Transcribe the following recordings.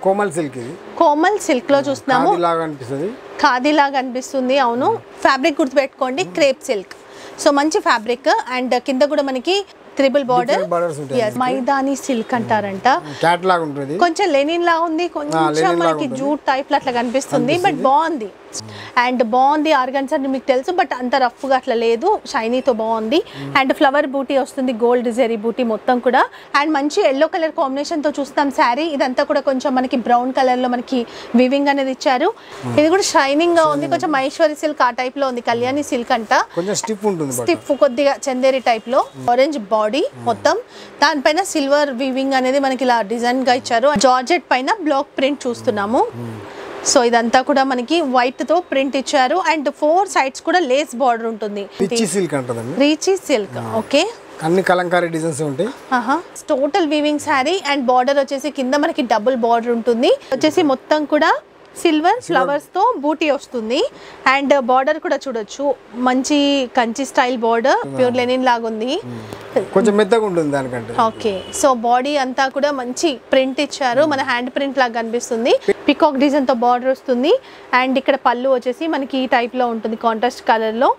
Komal silk ఇది Komal silk లో చూస్తున్నాము ఖాదీ లాగా అనిపిస్తుంది ఖాదీ లాగా అనిపిస్తుంది అవును ఫ్యాబ్రిక్ గుర్తుపెట్టుకోండి క్రేప్ సిల్క్ సో మంచి ఫ్యాబ్రిక్ అండ్ కింద కూడా మనకి త్రిబుల్ బార్డర్ Different borders ఉంటాయి మైదాని సిల్క్ అంటారంట క్యాట్ లాగా ఉంటుంది కొంచెం లెనిన్ లా ఉంది కొంచెం లెనిన్ లాగా మనకి జూట్ టైప్ లో అట్లా కనిపిస్తుంది బట్ బాగుంది అండ్ బాగుంది ఆర్గన్స్ అని మీకు తెలుసు బట్ అంత రఫ్ గా అట్లా లేదు షైనీతో బాగుంది అండ్ ఫ్లవర్ బూటీ వస్తుంది గోల్డ్ జెరీ బూటీ మొత్తం కూడా అండ్ మంచి ఎల్లో కలర్ కాంబినేషన్ తో చూస్తాం శారీ ఇదంతా కూడా కొంచెం మనకి బ్రౌన్ కలర్ లో మనకి వివింగ్ అనేది ఇచ్చారు ఇది కూడా షైనింగ్ గా ఉంది కొంచెం మహేశ్వరి సిల్క్ ఆ టైప్ లో ఉంది కళ్యాణి సిల్క్ అంట కొంచెం స్టిఫ్ ఉంటుంది బట్ స్టిఫ్ కొద్దిగా చందేరి టైప్ లో ఆరెంజ్ బాడీ మొత్తం దానిపైన సిల్వర్ వీవింగ్ అనేది మనకి ఇలా డిజైన్ గా ఇచ్చారు జార్జెట్ పైన బ్లాక్ ప్రింట్ చూస్తున్నాము సో ఇదంతా కూడా మనకి వైట్ తో ప్రింట్ ఇచ్చారు అండ్ ఫోర్ సైడ్స్ కూడా లేస్ బార్డర్ ఉంటుంది పిచ్చి సిల్క్ అంటుందండి రీచీ సిల్క్ ఓకే అన్ని కలంకారీ డిజైన్స్ ఉంటాయి total weaving sari and border వచ్చేసి కింద మనకి డబుల్ బార్డర్ ఉంటుంది వచ్చేసి మొత్తం కూడా సిల్వర్ ఫ్లవర్స్ తో బూటీ వస్తుంది అండ్ బార్డర్ కూడా చూడొచ్చు మంచి Kanchi style border pure linen లాగా ఉంది కొంచెం మెత్తగా ఉంటుంది దానికంటే ఓకే సో బాడీ అంతా కూడా మంచి ప్రింట్ ఇచ్చారు మన హ్యాండ్ ప్రింట్ లాగా కనిపిస్తుంది పికాక్ డిజైన్ తో బార్డర్ వస్తుంది అండ్ ఇక్కడ పళ్ళు వచ్చేసి మనకి ఈ టైప్ లో ఉంటుంది కాంట్రాస్ట్ కలర్ లో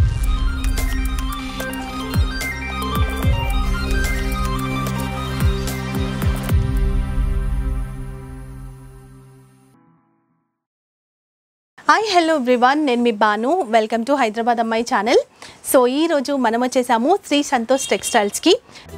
హాయ్ హలో ఎవ్రీవన్ నేను మీ బాను వెల్కమ్ టు హైదరాబాద్ అమ్మాయి ఛానల్ సో ఈ రోజు మనం వచ్చేసాము శ్రీ సంతోష్ టెక్స్టైల్స్కి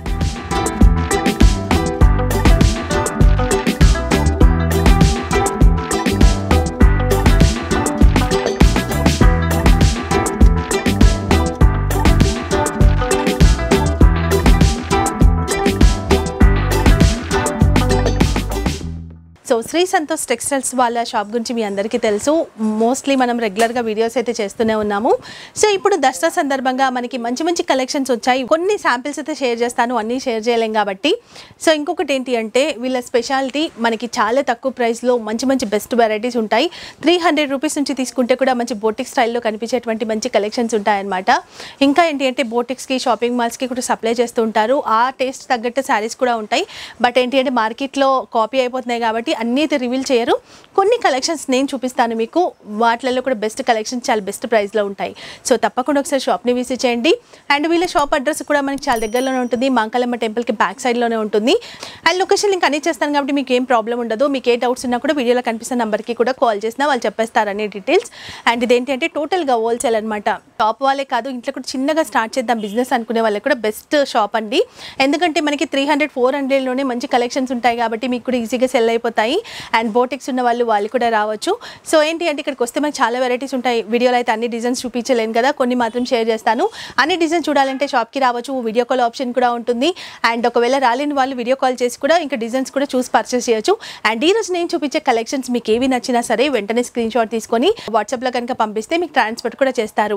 సో శ్రీ సంతోష్ టెక్స్టైల్స్ వాళ్ళ షాప్ గురించి మీ అందరికీ తెలుసు మోస్ట్లీ మనం రెగ్యులర్గా వీడియోస్ అయితే చేస్తూనే ఉన్నాము సో ఇప్పుడు దసరా సందర్భంగా మనకి మంచి మంచి కలెక్షన్స్ వచ్చాయి కొన్ని శాంపిల్స్ అయితే షేర్ చేస్తాను అన్నీ షేర్ చేయలేం కాబట్టి సో ఇంకొకటి ఏంటి అంటే వీళ్ళ స్పెషాలిటీ మనకి చాలా తక్కువ ప్రైస్లో మంచి మంచి బెస్ట్ వెరైటీస్ ఉంటాయి త్రీ హండ్రెడ్ రూపీస్ నుంచి తీసుకుంటే కూడా మంచి బోటిక్ స్టైల్లో కనిపించేటువంటి మంచి కలెక్షన్స్ ఉంటాయన్నమాట ఇంకా ఏంటి అంటే బోటిక్స్కి షాపింగ్ మాల్స్కి కూడా సప్లై చేస్తూ ఉంటారు ఆ టేస్ట్ తగ్గట్టు శారీస్ కూడా ఉంటాయి బట్ ఏంటి అంటే మార్కెట్లో కాపీ అయిపోతున్నాయి కాబట్టి అన్నీ అయితే రివీల్ చేయరు కొన్ని కలెక్షన్స్ నేను చూపిస్తాను మీకు వాటిలలో కూడా బెస్ట్ కలెక్షన్స్ చాలా బెస్ట్ ప్రైస్లో ఉంటాయి సో తప్పకుండా ఒకసారి షాప్ని విజిట్ చేయండి అండ్ వీళ్ళ షాప్ అడ్రస్ కూడా మనకి చాలా దగ్గరలోనే ఉంటుంది మాంకాలమ్మ టెంపుల్కి బ్యాక్ సైడ్లోనే ఉంటుంది అండ్ లొకేషన్ లింక్ అన్ని చేస్తాను కాబట్టి మీకు ఏం ప్రాబ్లం ఉండదు మీకు ఏ డౌట్స్ ఉన్నా కూడా వీడియోలో కనిపిస్తున్న నెంబర్కి కూడా కాల్ చేసినా వాళ్ళు చెప్పేస్తారు అనే డీటెయిల్స్ అండ్ ఇదేంటి అంటే టోటల్గా హోల్సేల్ అనమాట షాప్ వాళ్ళే కాదు ఇంట్లో కూడా చిన్నగా స్టార్ట్ చేద్దాం బిజినెస్ అనుకునే వాళ్ళకి కూడా బెస్ట్ షాప్ అండి ఎందుకంటే మనకి త్రీ హండ్రెడ్ ఫోర్ హండ్రెడ్లోనే మంచి కలెక్షన్స్ ఉంటాయి కాబట్టి మీకు కూడా ఈజీగా సెల్ అయిపోతాయి అండ్ బోటిక్స్ ఉన్న వాళ్ళు వాళ్ళు కూడా రావచ్చు సో ఏంటి అంటే ఇక్కడికి వస్తే మనకి చాలా వెరైటీస్ ఉంటాయి వీడియోలో అయితే అన్ని డిజైన్స్ చూపించలేను కదా కొన్ని మాత్రం షేర్ చేస్తాను అన్ని డిజైన్స్ చూడాలంటే షాప్కి రావచ్చు వీడియో కాల్ ఆప్షన్ కూడా ఉంటుంది అండ్ ఒకవేళ రాలేని వాళ్ళు వీడియో కాల్ చేసి కూడా ఇంకా డిజైన్స్ కూడా చూసి పర్చేస్ చేయొచ్చు అండ్ ఈ రోజు నేను చూపించే కలెక్షన్స్ మీకు ఏవి నచ్చినా సరే వెంటనే స్క్రీన్ షాట్ తీసుకొని వాట్సాప్లో కనుక పంపిస్తే మీకు ట్రాన్స్పోర్ట్ కూడా చేస్తారు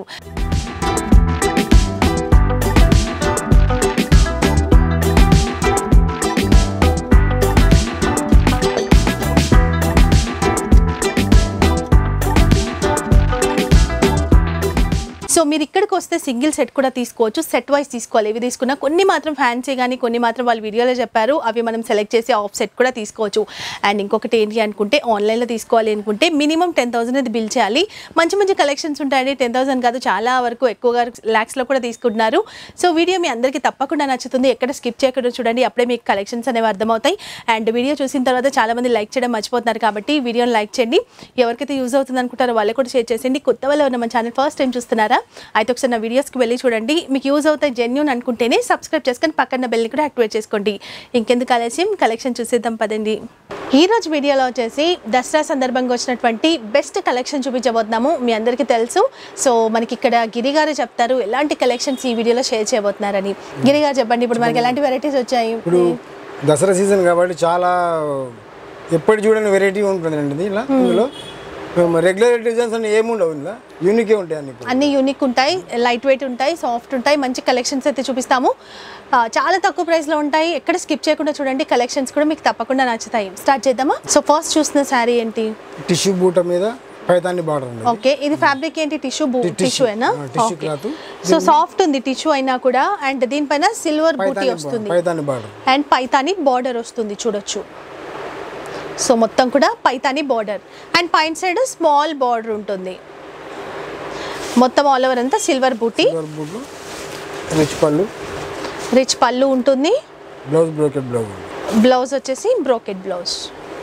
సో మీరు ఇక్కడికి వస్తే సింగిల్ సెట్ కూడా తీసుకోవచ్చు సెట్ వైస్ తీసుకోవాలి ఇవి తీసుకున్నా కొన్ని మాత్రం ఫ్యాన్సీ కానీ కొన్ని మాత్రం వాళ్ళు వీడియోలో చెప్పారు అవి మనం సెలెక్ట్ చేసి ఆఫ్ సెట్ కూడా తీసుకోవచ్చు అండ్ ఇంకొకటి ఏంటి అనుకుంటే ఆన్లైన్లో తీసుకోవాలి అనుకుంటే మినిమం టెన్ థౌసండ్ అది బిల్ చేయాలి మంచి మంచి కలెక్షన్స్ ఉంటాయండి టెన్ థౌసండ్ కాదు చాలా వరకు ఎక్కువగా ల్యాక్స్లో కూడా తీసుకుంటున్నారు సో వీడియో మీ అందరికీ తప్పకుండా నచ్చుతుంది ఎక్కడ స్కిప్ చేయకుండా చూడండి అప్పుడే మీకు కలెక్షన్స్ అనేవి అర్థమవుతాయి అండ్ వీడియో చూసిన తర్వాత చాలా మంది లైక్ చేయడం మర్చిపోతున్నారు కాబట్టి వీడియోని లైక్ చేయండి ఎవరికైతే యూజ్ అవుతుంది అనుకుంటారో వాళ్ళు కూడా షేర్ చేసేయండి కొత్త వాళ్ళు ఉన్న మన ఛానల్ ఫస్ట్ టైం చూస్తున్నారా అయితే ఒకసారి నా వీడియోస్కి వెళ్ళి చూడండి మీకు యూజ్ అవుతాయి జెన్యున్ అనుకుంటేనే సబ్స్క్రైబ్ చేసుకొని పక్కన బెల్ని కూడా యాక్టివేట్ చేసుకోండి ఇంకెందుకు ఆలస్యం కలెక్షన్ చూసేద్దాం పదండి ఈ రోజు వీడియోలో వచ్చేసి దసరా సందర్భంగా వచ్చినటువంటి బెస్ట్ కలెక్షన్ చూపించబోతున్నాము మీ అందరికీ తెలుసు సో మనకి ఇక్కడ గిరి గారు చెప్తారు ఎలాంటి కలెక్షన్స్ ఈ వీడియోలో షేర్ చేయబోతున్నారని గిరి గారు చెప్పండి ఇప్పుడు మనకి ఎలాంటి వెరైటీస్ వచ్చాయి ఇప్పుడు దసరా సీజన్ కాబట్టి చాలా ఎప్పటి చూడని వెరైటీ ఉంటుందండి ఇది ఇలా ఇందులో రెగ్యులర్ డిజైన్స్ అన్ని ఏముండవు ఇలా యూనికే ఉంటాయి అన్ని ఇప్పుడు. అన్ని యూనిక్ ఉంటాయి లైట్ వెయిట్ ఉంటాయి సాఫ్ట్ ఉంటాయి మంచి కలెక్షన్స్ అయితే చూపిస్తాము ఆ, చాలా తక్కువ ప్రైస్లో ఉంటాయి ఎక్కడ స్కిప్ చేయకుండా చూడండి కలెక్షన్స్ కూడా మీకు తప్పకుండా నచ్చుతాయి స్టార్ట్ చేద్దామా సో ఫస్ట్ చూసిన శారీ ఏంటి టిష్యూ బూట మీద పైతాన్ని బార్డర్ ఉంది ఓకే ఇది ఫ్యాబ్రిక్ ఏంటి టిష్యూ టిష్యూ అయినా ఆ, tissue cloth. సో సాఫ్ట్ ఉంది టిష్యూ అయినా కూడా అండ్ దీనిపైన సిల్వర్ బూటీ పైతాన్ని వస్తుంది Paithani border and Paithani border వస్తుంది చూడొచ్చు సో మొత్తం కూడా పైతాని బార్డర్ అండ్ పైన సైడ్ స్మాల్ బార్డర్ ఉంటుంది మొత్తం ఆల్ ఓవర్ అంతా సిల్వర్ బూటీ సిల్వర్ బూట్లు రిచ్ పళ్ళు రిచ్ పళ్ళు ఉంటుంది బ్లౌజ్ బ్రోకెట్ బ్లౌజ్ బ్లౌజ్ వచ్చేసి బ్రోకెట్ బ్లౌజ్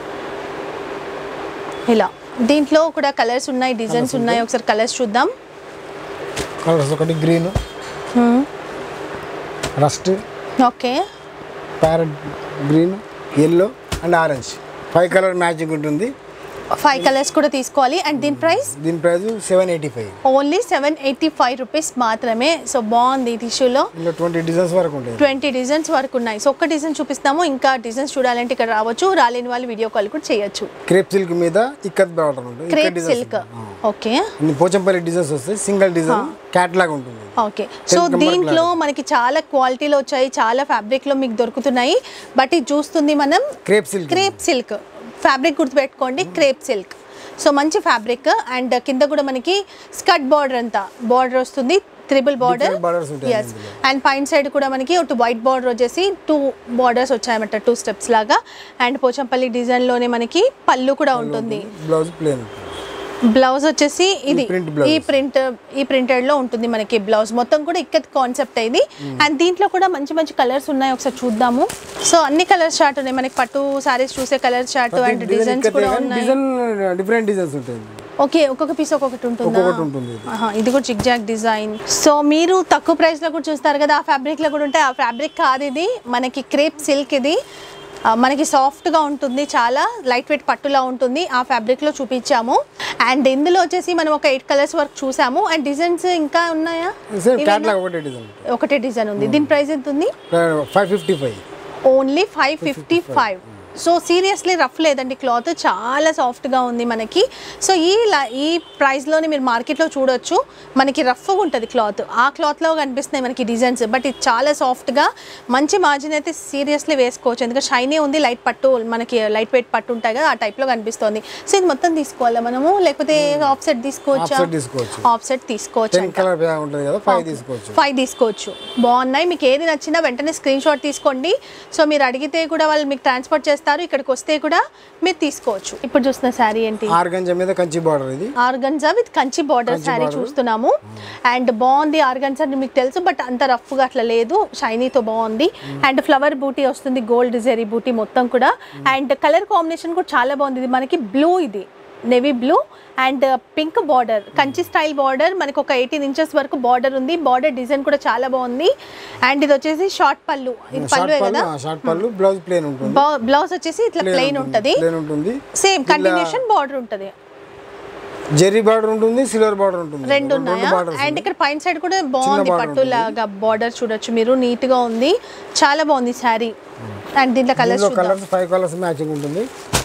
ఇలా దీంట్లో కూడా కలర్స్ ఉన్నాయి డిజైన్స్ ఉన్నాయి ఒకసారి కలర్స్ చూద్దాం కలర్స్ ఒకటి green rust okay parrot green yellow and orange five colour matching ఉంటుంది ఫైవ్ కలర్స్ కూడా తీసుకోవాలి అండ్ దీని ప్రైస్ దీని price seven eighty five only seven eighty five rupees మాత్రమే సో బాగుంది టిష్యూలో ఇందులో ట్వంటీ డిజైన్స్ వరకు ఉంటాయి ట్వంటీ డిజైన్స్ వరకు ఉన్నాయి సో ఒక్క డిజైన్ చూపిస్తాము ఇంకా డిజైన్స్ చూడాలంటే ఇక్కడ రావచ్చు రాలేని వాళ్ళు వీడియో కాల్ కూడా చేయొచ్చు క్రేప్ సిల్క్ మీద ఇక్కత్ బార్డర్ ఉంటుంది ikat crepe designs silk okay ఇన్ని పోచంపల్లి డిజైన్స్ వస్తాయి సింగిల్ డిజైన్ క్యాట్ లాగా ఉంటుంది ఓకే సో దీంట్లో మనకి చాలా క్వాలిటీలో వచ్చాయి చాలా ఫ్యాబ్రిక్లో మీకు దొరుకుతున్నాయి బట్ ఇది చూస్తుంది మనం crepe silk crepe silk fabric గుర్తుపెట్టుకోండి క్రేప్ సిల్క్ సో మంచి ఫ్యాబ్రిక్ అండ్ కింద కూడా మనకి స్కర్ట్ బార్డర్ అంతా బార్డర్ వస్తుంది త్రిబుల్ బార్డర్ Different borders ఉంటాయి ఎస్ అండ్ పైన సైడ్ కూడా మనకి ఒకటి వైట్ బార్డర్ వచ్చేసి టూ బార్డర్స్ వచ్చాయన్నమాట టూ స్టెప్స్ లాగా అండ్ పోచంపల్లి డిజైన్లోనే మనకి పళ్ళు కూడా ఉంటుంది బ్లౌజ్ ప్లేన్ బ్లౌజ్ వచ్చేసి ఇది print blouse. ఈ ప్రింట్ ఈ ప్రింటెడ్ లో ఉంటుంది మనకి బ్లౌజ్ మొత్తం కూడా ఇక్కత్ కాన్సెప్ట్ ఇది అండ్ దీంట్లో కూడా మంచి మంచి కలర్స్ ఉన్నాయి ఒకసారి చూద్దాము సో అన్ని కలర్స్ చార్ట్ ఉన్నాయి మనకి పట్టు సారీస్ చూసే కలర్ చార్ట్ అండ్ డిజైన్స్ కూడా ఉన్నాయి డిజైన్ డిఫరెంట్ డిజైన్స్ ఉంటాయి ఓకే ఒక్కొక్క పీస్ ఒక్కొక్కటి ఉంటుందా ఒక్కొక్కటి ఉంటుంది ఇది. ఆహా, ఇది కూడా జిగ్ జాగ్ డిజైన్ సో మీరు తక్కువ ప్రైస్ లో కూడా చూస్తారు కదా ఆ ఫ్యాబ్రిక్ లో కూడా ఉంటాయి ఆ ఫ్యాబ్రిక్ కాదు ఇది మనకి క్రేప్ సిల్క్ ఇది ఆ, మనకి సాఫ్ట్ గా ఉంటుంది చాలా లైట్ వెయిట్ పట్టులా ఉంటుంది ఆ ఫ్యాబ్రిక్ లో చూపించాము అండ్ ఇందులో వచ్చేసి మనం ఒక ఎయిట్ కలర్స్ వరకు చూసాము అండ్ డిజైన్స్ ఇంకా ఉన్నాయా సేమ్ క్యాట్ లాగా ఒకటే డిజైన్ ఒకటే డిజైన్ ఉంది దీని ప్రైస్ ఎంత ఉంది five fifty five only five fifty five so seriously rough లేదండి క్లాత్ చాలా సాఫ్ట్గా ఉంది మనకి సో ఈ ల- ఈ ప్రైస్లోనే మీరు మార్కెట్లో చూడొచ్చు మనకి రఫ్గా ఉంటుంది క్లాత్ ఆ క్లాత్లో కనిపిస్తున్నాయి మనకి డిజైన్స్ బట్ ఇది చాలా సాఫ్ట్గా మంచి మార్జిన్ అయితే సీరియస్లీ వేసుకోవచ్చు ఎందుకంటే షైనీ ఉంది లైట్ పట్టు మనకి లైట్ వెయిట్ పట్టు ఉంటాయి కదా ఆ టైప్లో కనిపిస్తుంది సో ఇది మొత్తం తీసుకోవాలా మనము లేకపోతే ఆఫ్ సెట్ తీసుకోవచ్చా Offset తీసుకోవచ్చు. ఆఫ్ సెట్ తీసుకోవచ్చు టెన్ కలర్ ఉంటుంది కదా ఫైవ్ తీసుకోవచ్చు ఫైవ్ తీసుకోవచ్చు బాగున్నాయి మీకు ఏది నచ్చినా వెంటనే స్క్రీన్ షాట్ తీసుకోండి సో మీరు అడిగితే కూడా వాళ్ళు మీకు ట్రాన్స్పోర్ట్ చేస్తారు ఇక్కడికి వస్తే కూడా మీరు తీసుకోవచ్చు ఇప్పుడు చూస్తున్న శారీ ఏంటి ఆర్గంజా మీద కంచి బార్డర్ ఇది organza with Kanchi border sari చూస్తున్నాము అండ్ బాగుంది ఆర్గన్జా అని మీకు తెలుసు బట్ అంత రఫ్గా అట్లా లేదు షైనీతో బాగుంది అండ్ ఫ్లవర్ బూటీ వస్తుంది గోల్డ్ జెరీ బూటీ మొత్తం కూడా అండ్ కలర్ కాంబినేషన్ కూడా చాలా బాగుంది ఇది మనకి బ్లూ ఇది navy blue and pink border Kanchi style border మనకి ఒక ఎయిటీన్ ఇంచెస్ వరకు బార్డర్ ఉంది బార్డర్ డిజైన్ కూడా చాలా బాగుంది అండ్ ఇది వచ్చేసి షార్ట్ పళ్ళు ఇది షార్ట్ పళ్ళు పళ్ళు కదా షార్ట్ పళ్ళు బ్లౌజ్ ప్లేన్ ఉంటుంది బ్లౌజ్ వచ్చేసి ఇట్లా ప్లెయిన్ ఉంటుంది ప్లేన్ ఉంటుంది సేమ్ కంటిన్యూషన్ బార్డర్ ఉంటుంది జెర్రీ బార్డర్ ఉంటుంది సిల్వర్ బార్డర్ ఉంటుంది రెండు ఉన్నాయా బార్డర్స్ అండ్ ఇక్కడ పైన సైడ్ కూడా బాగుంది border పట్టు లాగా బార్డర్ చూడొచ్చు మీరు నీట్ గా ఉంది చాలా బాగుంది శారీ అండ్ దీంట్లో కలర్స్ దీనిలో కలర్స్ ఫైవ్ కలర్స్ మ్యాచింగ్ ఉంటుంది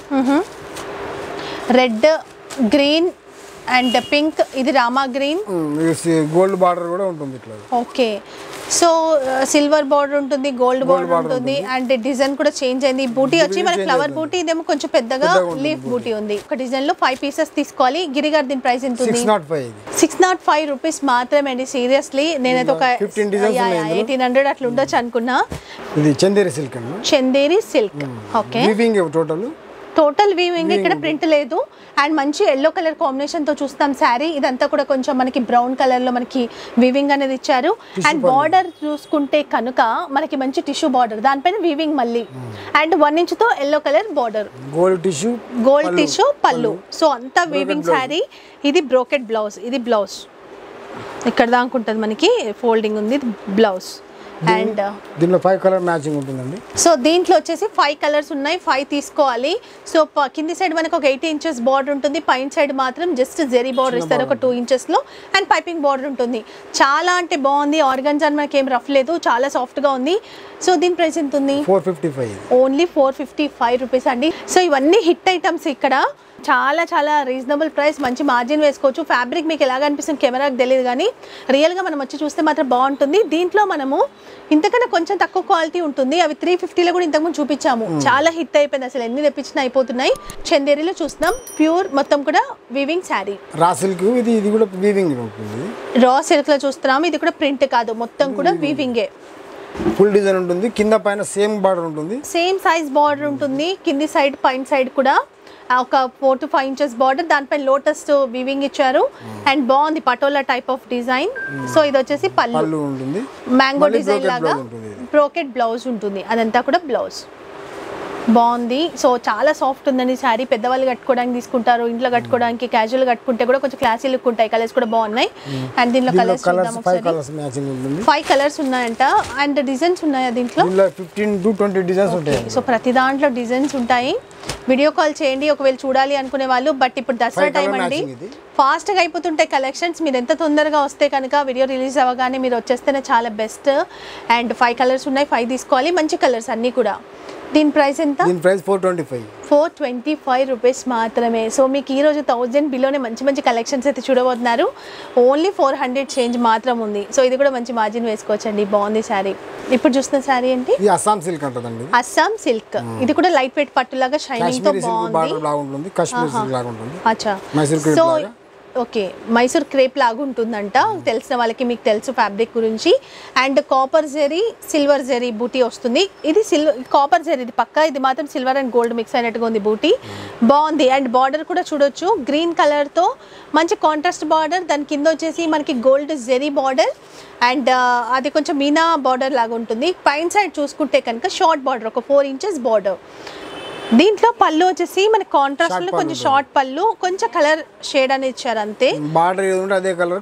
రెడ్ గ్రీన్ అండ్ పింక్ ఇది రామా గ్రీన్ గోల్డ్ బార్డర్ కూడా ఉంటుంది ఇట్లా ఓకే సో సిల్వర్ బార్డర్ ఉంటుంది గోల్డ్ బార్డర్ border ఉంటుంది అండ్ డిజైన్ కూడా చేంజ్ అయింది ఈ బూటీ వచ్చి మనకి ఫ్లవర్ బూటీ ఇదేమో కొంచెం పెద్దగా లీఫ్ బూటీ ఉంది ఒక డిజైన్ లో ఫైవ్ పీసెస్ తీసుకోవాలి గిరిగారు దీని ప్రైస్ ఎంత ఉంది సిక్స్ నాట్ ఫైవ్ ఇది సిక్స్ నాట్ ఫైవ్ రూపీస్ మాత్రమే అండి సీరియస్లీ నేనైతే ఒక 15 designs ఉన్నాయి ఇందులో. ఎయిటీన్ హండ్రెడ్ అట్లా ఉండొచ్చు అనుకున్నా ఇది చందేరి సిల్క్ అండి Chanderi silk okay weaving total total weaving ఇక్కడ ప్రింట్ లేదు అండ్ మంచి ఎల్లో కలర్ కాంబినేషన్ తో చూస్తాం శారీ ఇదంతా కూడా కొంచెం మనకి బ్రౌన్ కలర్ లో మనకి వీవింగ్ అనేది ఇచ్చారు అండ్ బార్డర్ చూసుకుంటే కనుక మనకి మంచి టిష్యూ బార్డర్ దానిపైన వీవింగ్ మళ్ళీ అండ్ వన్ ఇంచ్ తో yellow colour border gold tissue gold tissue పళ్ళు సో అంతా వీవింగ్ శారీ ఇది బ్రోకెట్ బ్లౌజ్ ఇది బ్లౌజ్ ఇక్కడ దాకా ఉంటుంది మనకి ఫోల్డింగ్ ఉంది బ్లౌజ్ అండ్ దీనిలో ఫైవ్ కలర్ మ్యాచింగ్ ఉంటుందండి సో దీంట్లో వచ్చేసి ఫైవ్ కలర్స్ ఉన్నాయి ఫైవ్ తీసుకోవాలి సో ప- కింది సైడ్ మనకు ఒక ఎయిటీ ఇంచెస్ బార్డర్ ఉంటుంది పైన సైడ్ మాత్రం జస్ట్ జెరీ బార్డర్ ఇస్తారు ఒక టూ ఇంచెస్లో అండ్ పైపింగ్ బార్డర్ ఉంటుంది చాలా అంటే బాగుంది ఆర్గన్స్ అని మనకి ఏం రఫ్ లేదు చాలా సాఫ్ట్గా ఉంది సో దీని ప్రైస్ ఎంత ఉంది four fifty five only four fifty five rupees అండి సో ఇవన్నీ హిట్ ఐటమ్స్ ఇక్కడ చాలా చాలా రీజనబుల్ ప్రైస్ మంచి మార్జిన్ వేసుకోవచ్చు ఫ్యాబ్రిక్ మీకు ఎలాగ అనిపిస్తుంది కెమెరాకి తెలియదు కానీ రియల్గా మనం వచ్చి చూస్తే మాత్రం బాగుంటుంది దీంట్లో మనము ఇంతకన్నా కొంచెం తక్కువ క్వాలిటీ ఉంటుంది అవి త్రీ ఫిఫ్టీలో కూడా ఇంతకుముందు చూపించాము చాలా హిట్ అయిపోయింది అసలు ఎన్ని తెప్పించినా అయిపోతున్నాయి చందేరిలో చూస్తున్నాం ప్యూర్ మొత్తం కూడా వీవింగ్ శారీ రా సిల్క్ ఇది ఇది కూడా వీవింగ్ ఉంటుంది రా సిల్క్లో చూస్తున్నాము ఇది కూడా ప్రింట్ కాదు మొత్తం కూడా వీవింగే ఫుల్ డిజైన్ ఉంటుంది కింద పైన సేమ్ బార్డర్ ఉంటుంది సేమ్ సైజ్ బార్డర్ ఉంటుంది కింది సైడ్ పైన సైడ్ కూడా ఆ ఒక four to five inches border దానిపైన లోటస్ వివింగ్ ఇచ్చారు అండ్ బాగుంది Patola type of design so ఇది వచ్చేసి పళ్ళు పళ్ళు ఉంటుంది మ్యాంగో మళ్ళీ డిజైన్ brocade లాగా blouse ఉంటుంది ఇది. బ్రోకెట్ బ్లౌజ్ ఉంటుంది అదంతా కూడా బ్లౌజ్ బాగుంది సో చాలా సాఫ్ట్ ఉందండి శారీ పెద్దవాళ్ళు కట్టుకోవడానికి తీసుకుంటారు ఇంట్లో కట్టుకోవడానికి క్యాజువల్ కట్టుకుంటే కూడా కొంచెం క్లాసీ లుక్ ఉంటాయి కలర్స్ కూడా బాగున్నాయి అండ్ దీనిలో దీనిలో కలర్స్ కలర్స్ చూద్దాం ఫైవ్ ఒకసారి కలర్స్ మ్యాచింగ్ ఉంటుంది ఫైవ్ కలర్స్ ఉన్నాయంట అండ్ డిజైన్స్ ఉన్నాయా దీంట్లో దీనిలో ఫిఫ్టీన్ టు ట్వంటీ డిజైన్స్ ఉంటాయి సో ప్రతి దాంట్లో డిజైన్స్ ఉంటాయి వీడియో కాల్ చేయండి ఒకవేళ చూడాలి అనుకునే వాళ్ళు బట్ ఇప్పుడు దసరా Five టైం colour అండి matching ఇది. ఫాస్ట్గా అయిపోతుంటాయి కలెక్షన్స్ మీరు ఎంత తొందరగా వస్తే కనుక వీడియో రిలీజ్ అవ్వగానే మీరు వచ్చేస్తేనే చాలా బెస్ట్ అండ్ ఫైవ్ కలర్స్ ఉన్నాయి ఫైవ్ తీసుకోవాలి మంచి కలర్స్ అన్నీ కూడా దీని ప్రైస్ ఎంత దీని price four twenty five four twenty five rupees మాత్రమే సో మీకు ఈ రోజు థౌజండ్ బిలోనే మంచి మంచి కలెక్షన్స్ అయితే చూడబోతున్నారు ఓన్లీ ఫోర్ హండ్రెడ్ చేంజ్ మాత్రం ఉంది సో ఇది కూడా మంచి మార్జిన్ వేసుకోవచ్చండి బాగుంది శారీ ఇప్పుడు చూస్తున్న శారీ ఏంటి ఇది అస్సాం సిల్క్ అంటుందండి అస్సాం సిల్క్ ఇది కూడా లైట్ వెయిట్ పట్టులాగా షైనింగ్ తో కాశ్మీరీ సిల్క్ బాగుంది బార్డర్ లాగా ఉంటుంది కాశ్మీరీ సిల్క్ లాగా ఉంటుంది అచ్చా మైసూర్ క్రేప్ సో లాగా? ఓకే మైసూర్ క్రేప్ లాగా ఉంటుందంట తెలిసిన వాళ్ళకి మీకు తెలుసు ఫ్యాబ్రిక్ గురించి and copper zari silver zari బూటీ వస్తుంది ఇది సిల్వర్ కాపర్ జెరీ ఇది పక్క ఇది మాత్రం సిల్వర్ అండ్ గోల్డ్ మిక్స్ అయినట్టుగా ఉంది బూటీ బాగుంది అండ్ బార్డర్ కూడా చూడొచ్చు గ్రీన్ కలర్తో మంచి కాంట్రాస్ట్ బార్డర్ దాని కింద వచ్చేసి మనకి గోల్డ్ జెరీ బార్డర్ అండ్ అది కొంచెం మీనా బార్డర్ లాగా ఉంటుంది పైన సైడ్ చూసుకుంటే కనుక షార్ట్ బార్డర్ ఒక ఫోర్ ఇంచెస్ బార్డర్ దీంట్లో పళ్ళు వచ్చేసి మన కాంట్రాస్ట్ Short లో పళ్ళు కొంచెం షార్ట్ పళ్ళు కొంచెం కలర్ షేడ్ అని ఇచ్చారు అంతే బార్డర్ ఏది ఉంటే అదే కలర్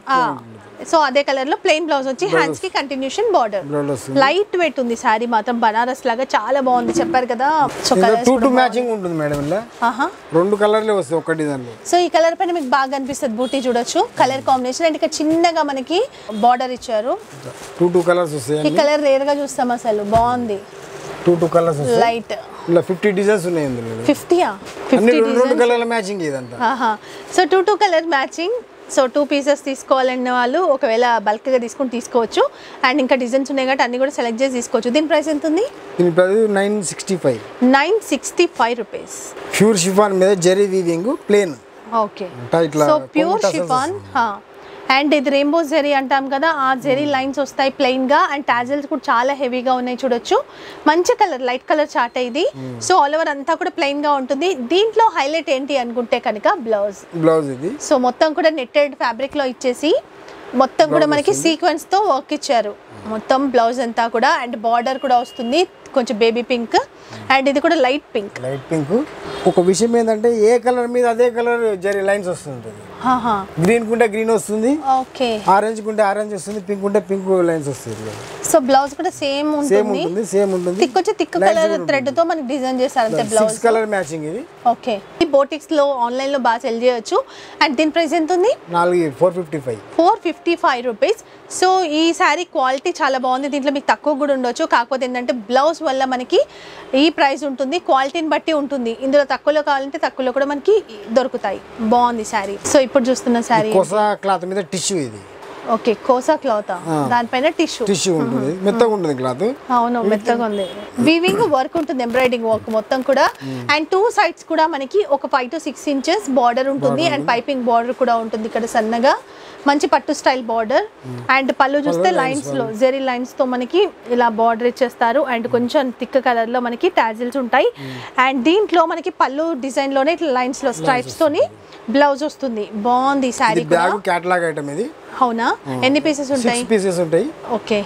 సో అదే కలర్ లో ప్లెయిన్ బ్లౌజ్ వచ్చి హ్యాండ్స్ కి కంటిన్యూషన్ బార్డర్ బ్లౌజ్ వస్తుంది లైట్ వెయిట్ ఉంది శారీ మాత్రం బనారస్ లాగా చాలా బాగుంది చెప్పారు కదా సో ఇందులో కలర్స్ టూ టు మ్యాచింగ్ ఉంటుంది మేడం ఇలా ఆహా రెండు కలర్లే వస్తాయి ఒక డిజైన్ లో సో ఈ కలర్ పైన మీకు బాగా అనిపిస్తుంది బూటీ చూడొచ్చు కలర్ కాంబినేషన్ అండ్ ఇక్కడ చిన్నగా మనకి బార్డర్ ఇచ్చారు టూ టూ కలర్స్ వస్తాయి ఈ కలర్ రేర్ గా చూస్తాం అసలు బాగుంది టూ టూ కలర్స్ వస్తాయి లైట్ ఇలా ఫిఫ్టీ డిజైన్స్ ఉన్నాయి ఇందులో ఫిఫ్టీయా అన్ని ఫిఫ్టీ రెండు రెండు కలర్ల మ్యాచింగ్ ఇదంతా ఆహా so two two colour matching so two pieces తీసుకోవాలన్న వాళ్ళు ఒకవేళ బల్క్గా తీసుకుని తీసుకోవచ్చు అండ్ ఇంకా డిజైన్స్ ఉన్నాయి కాబట్టి అన్ని కూడా సెలెక్ట్ చేసి తీసుకోవచ్చు దీని ప్రైస్ ఎంత ఉంది దీని price nine sixty five nine sixty five rupees pure chiffon మీద జెరీ వీవింగ్ ప్లేన్ ఓకే ఇట్లా సో కొంగు ప్యూర్ tassels షిఫాన్ అండ్ ఇది రెయిన్బో జెరీ అంటాం కదా ఆ జెరీ లైన్స్ వస్తాయి ప్లెయిన్ గా అండ్ టాజల్స్ కూడా చాలా హెవీగా ఉన్నాయి చూడొచ్చు మంచి కలర్ లైట్ కలర్ చాట్ ఇది సో ఆల్ ఓవర్ అంతా కూడా ప్లెయిన్ గా ఉంటుంది దీంట్లో హైలైట్ ఏంటి అనుకుంటే కనుక బ్లౌజ్ బ్లౌజ్ ఇది సో మొత్తం కూడా నెట్టెడ్ ఫ్యాబ్రిక్ లో ఇచ్చేసి మొత్తం కూడా మనకి సీక్వెన్స్ తో వర్క్ ఇచ్చారు మొత్తం బ్లౌజ్ అంతా కూడా అండ్ బార్డర్ కూడా వస్తుంది కొంచెం బేబీ పింక్ అండ్ ఇది కూడా లైట్ పింక్ లైట్ పింక్ ఒక విషయం ఏంటంటే ఏ కలర్ మీద అదే కలర్ జరీ లైన్స్ వస్తుంటుంది గ్రీన్ కుంటే గ్రీన్ వస్తుంది ఓకే ఆరెంజ్ కుంటే ఆరెంజ్ వస్తుంది పింక్ ఉంటే పింక్ లైన్స్ వస్తుంది సో బ్లౌజ్ కూడా సేమ్ సేమ్ ఉంటుంది ఉంటుంది సేమ్ ఉంటుంది థిక్ వచ్చి థిక్ కలర్ థ్రెడ్ తో మనకి డిజైన్ చేశారు అంతే బ్లౌజ్ సిక్స్ కలర్ మ్యాచింగ్ ఇది ఓకే ఈ బోటిక్స్ లో ఆన్లైన్ లో బాగా సెల్ చేయొచ్చు అండ్ దీని ప్రైస్ ఎంత ఉంది నాలుగు four fifty five four fifty five rupees so ఈ శారీ క్వాలిటీ చాలా బాగుంది దీంట్లో మీకు తక్కువ కూడా ఉండొచ్చు కాకపోతే ఏంటంటే బ్లౌజ్ వల్ల మనకి ఈ ప్రైస్ ఉంటుంది క్వాలిటీని బట్టి ఉంటుంది ఇందులో తక్కువలో కావాలంటే తక్కువలో కూడా మనకి దొరుకుతాయి బాగుంది శారీ సో ఇప్పుడు చూస్తున్న శారీ కొస క్లాత్ మీద టిష్యూ ఇది ఓకే కోసా క్లాత్ దానిపైన టిష్యూ టిష్యూ ఉంటుంది మెత్తగా ఉంటుంది క్లాత్ అవును మెత్తగా ఉంది వీవింగ్ వర్క్ ఉంటుంది ఎంబ్రాయిడింగ్ వర్క్ మొత్తం కూడా అండ్ టూ సైడ్స్ కూడా మనకి ఒక five to six inches border ఉంటుంది అండ్ పైపింగ్ బార్డర్ కూడా ఉంటుంది ఇక్కడ సన్నగా మంచి పట్టు స్టైల్ బార్డర్ అండ్ పళ్ళు చూస్తే లైన్స్ లో జెరీ లైన్స్ తో మనకి ఇలా బార్డర్ ఇచ్చేస్తారు అండ్ కొంచెం థిక్ కలర్ లో మనకి టాజిల్స్ ఉంటాయి అండ్ దీంట్లో మనకి పళ్ళు డిజైన్ లోనే ఇట్లా లైన్స్ లో స్ట్రైప్స్ తోని బ్లౌజ్ వస్తుంది బాగుంది ఇది శారీ కూడా బ్యాగ్ క్యాటలాగ్ ఐటమ్ ఇది అవునా ఎన్ని పీసెస్ ఉంటాయి సిక్స్ పీసెస్ ఉంటాయి ఓకే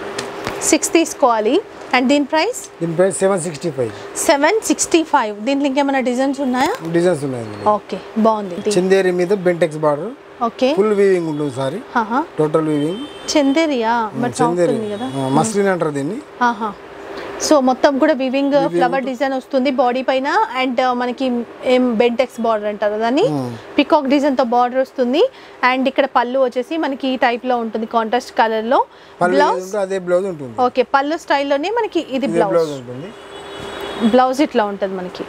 సిక్స్ తీసుకోవాలి అండ్ దీని ప్రైస్ దీని price seven sixty five seven sixty five దీంట్లో ఇంకేమైనా డిజైన్స్ ఉన్నాయా డిజైన్స్ ఉన్నాయి ఇందులో. ఓకే బాగుంది చందేరి మీద Bentex border okay full weaving ఉంటుంది సారీ ఆహా టోటల్ వీవింగ్ చందేరియా బట్ సాఫ్ట్ చందేరి ఉంది కదా మస్లిన్ అంటారు దీన్ని ఆహా సో మొత్తం కూడా వివింగ్ ఫ్లవర్ డిజైన్ వస్తుంది బాడీ పైన అండ్ మనకి ఏం బెంటెక్స్ బార్డర్ అంటారు దాన్ని పికాక్ డిజైన్ తో బార్డర్ వస్తుంది అండ్ ఇక్కడ పళ్ళు వచ్చేసి మనకి ఈ టైప్ లో ఉంటుంది కాంట్రాస్ట్ కలర్ లో పళ్ళు బ్లౌజ్ ఏది ఉంటే అదే బ్లౌజ్ ఉంటుంది ఓకే పళ్ళు స్టైల్లోనే మనకి ఇది ఇదే బ్లౌజ్ బ్లౌజ్ ఉంటుంది బ్లౌజ్ ఇట్లా ఉంటుంది మనకి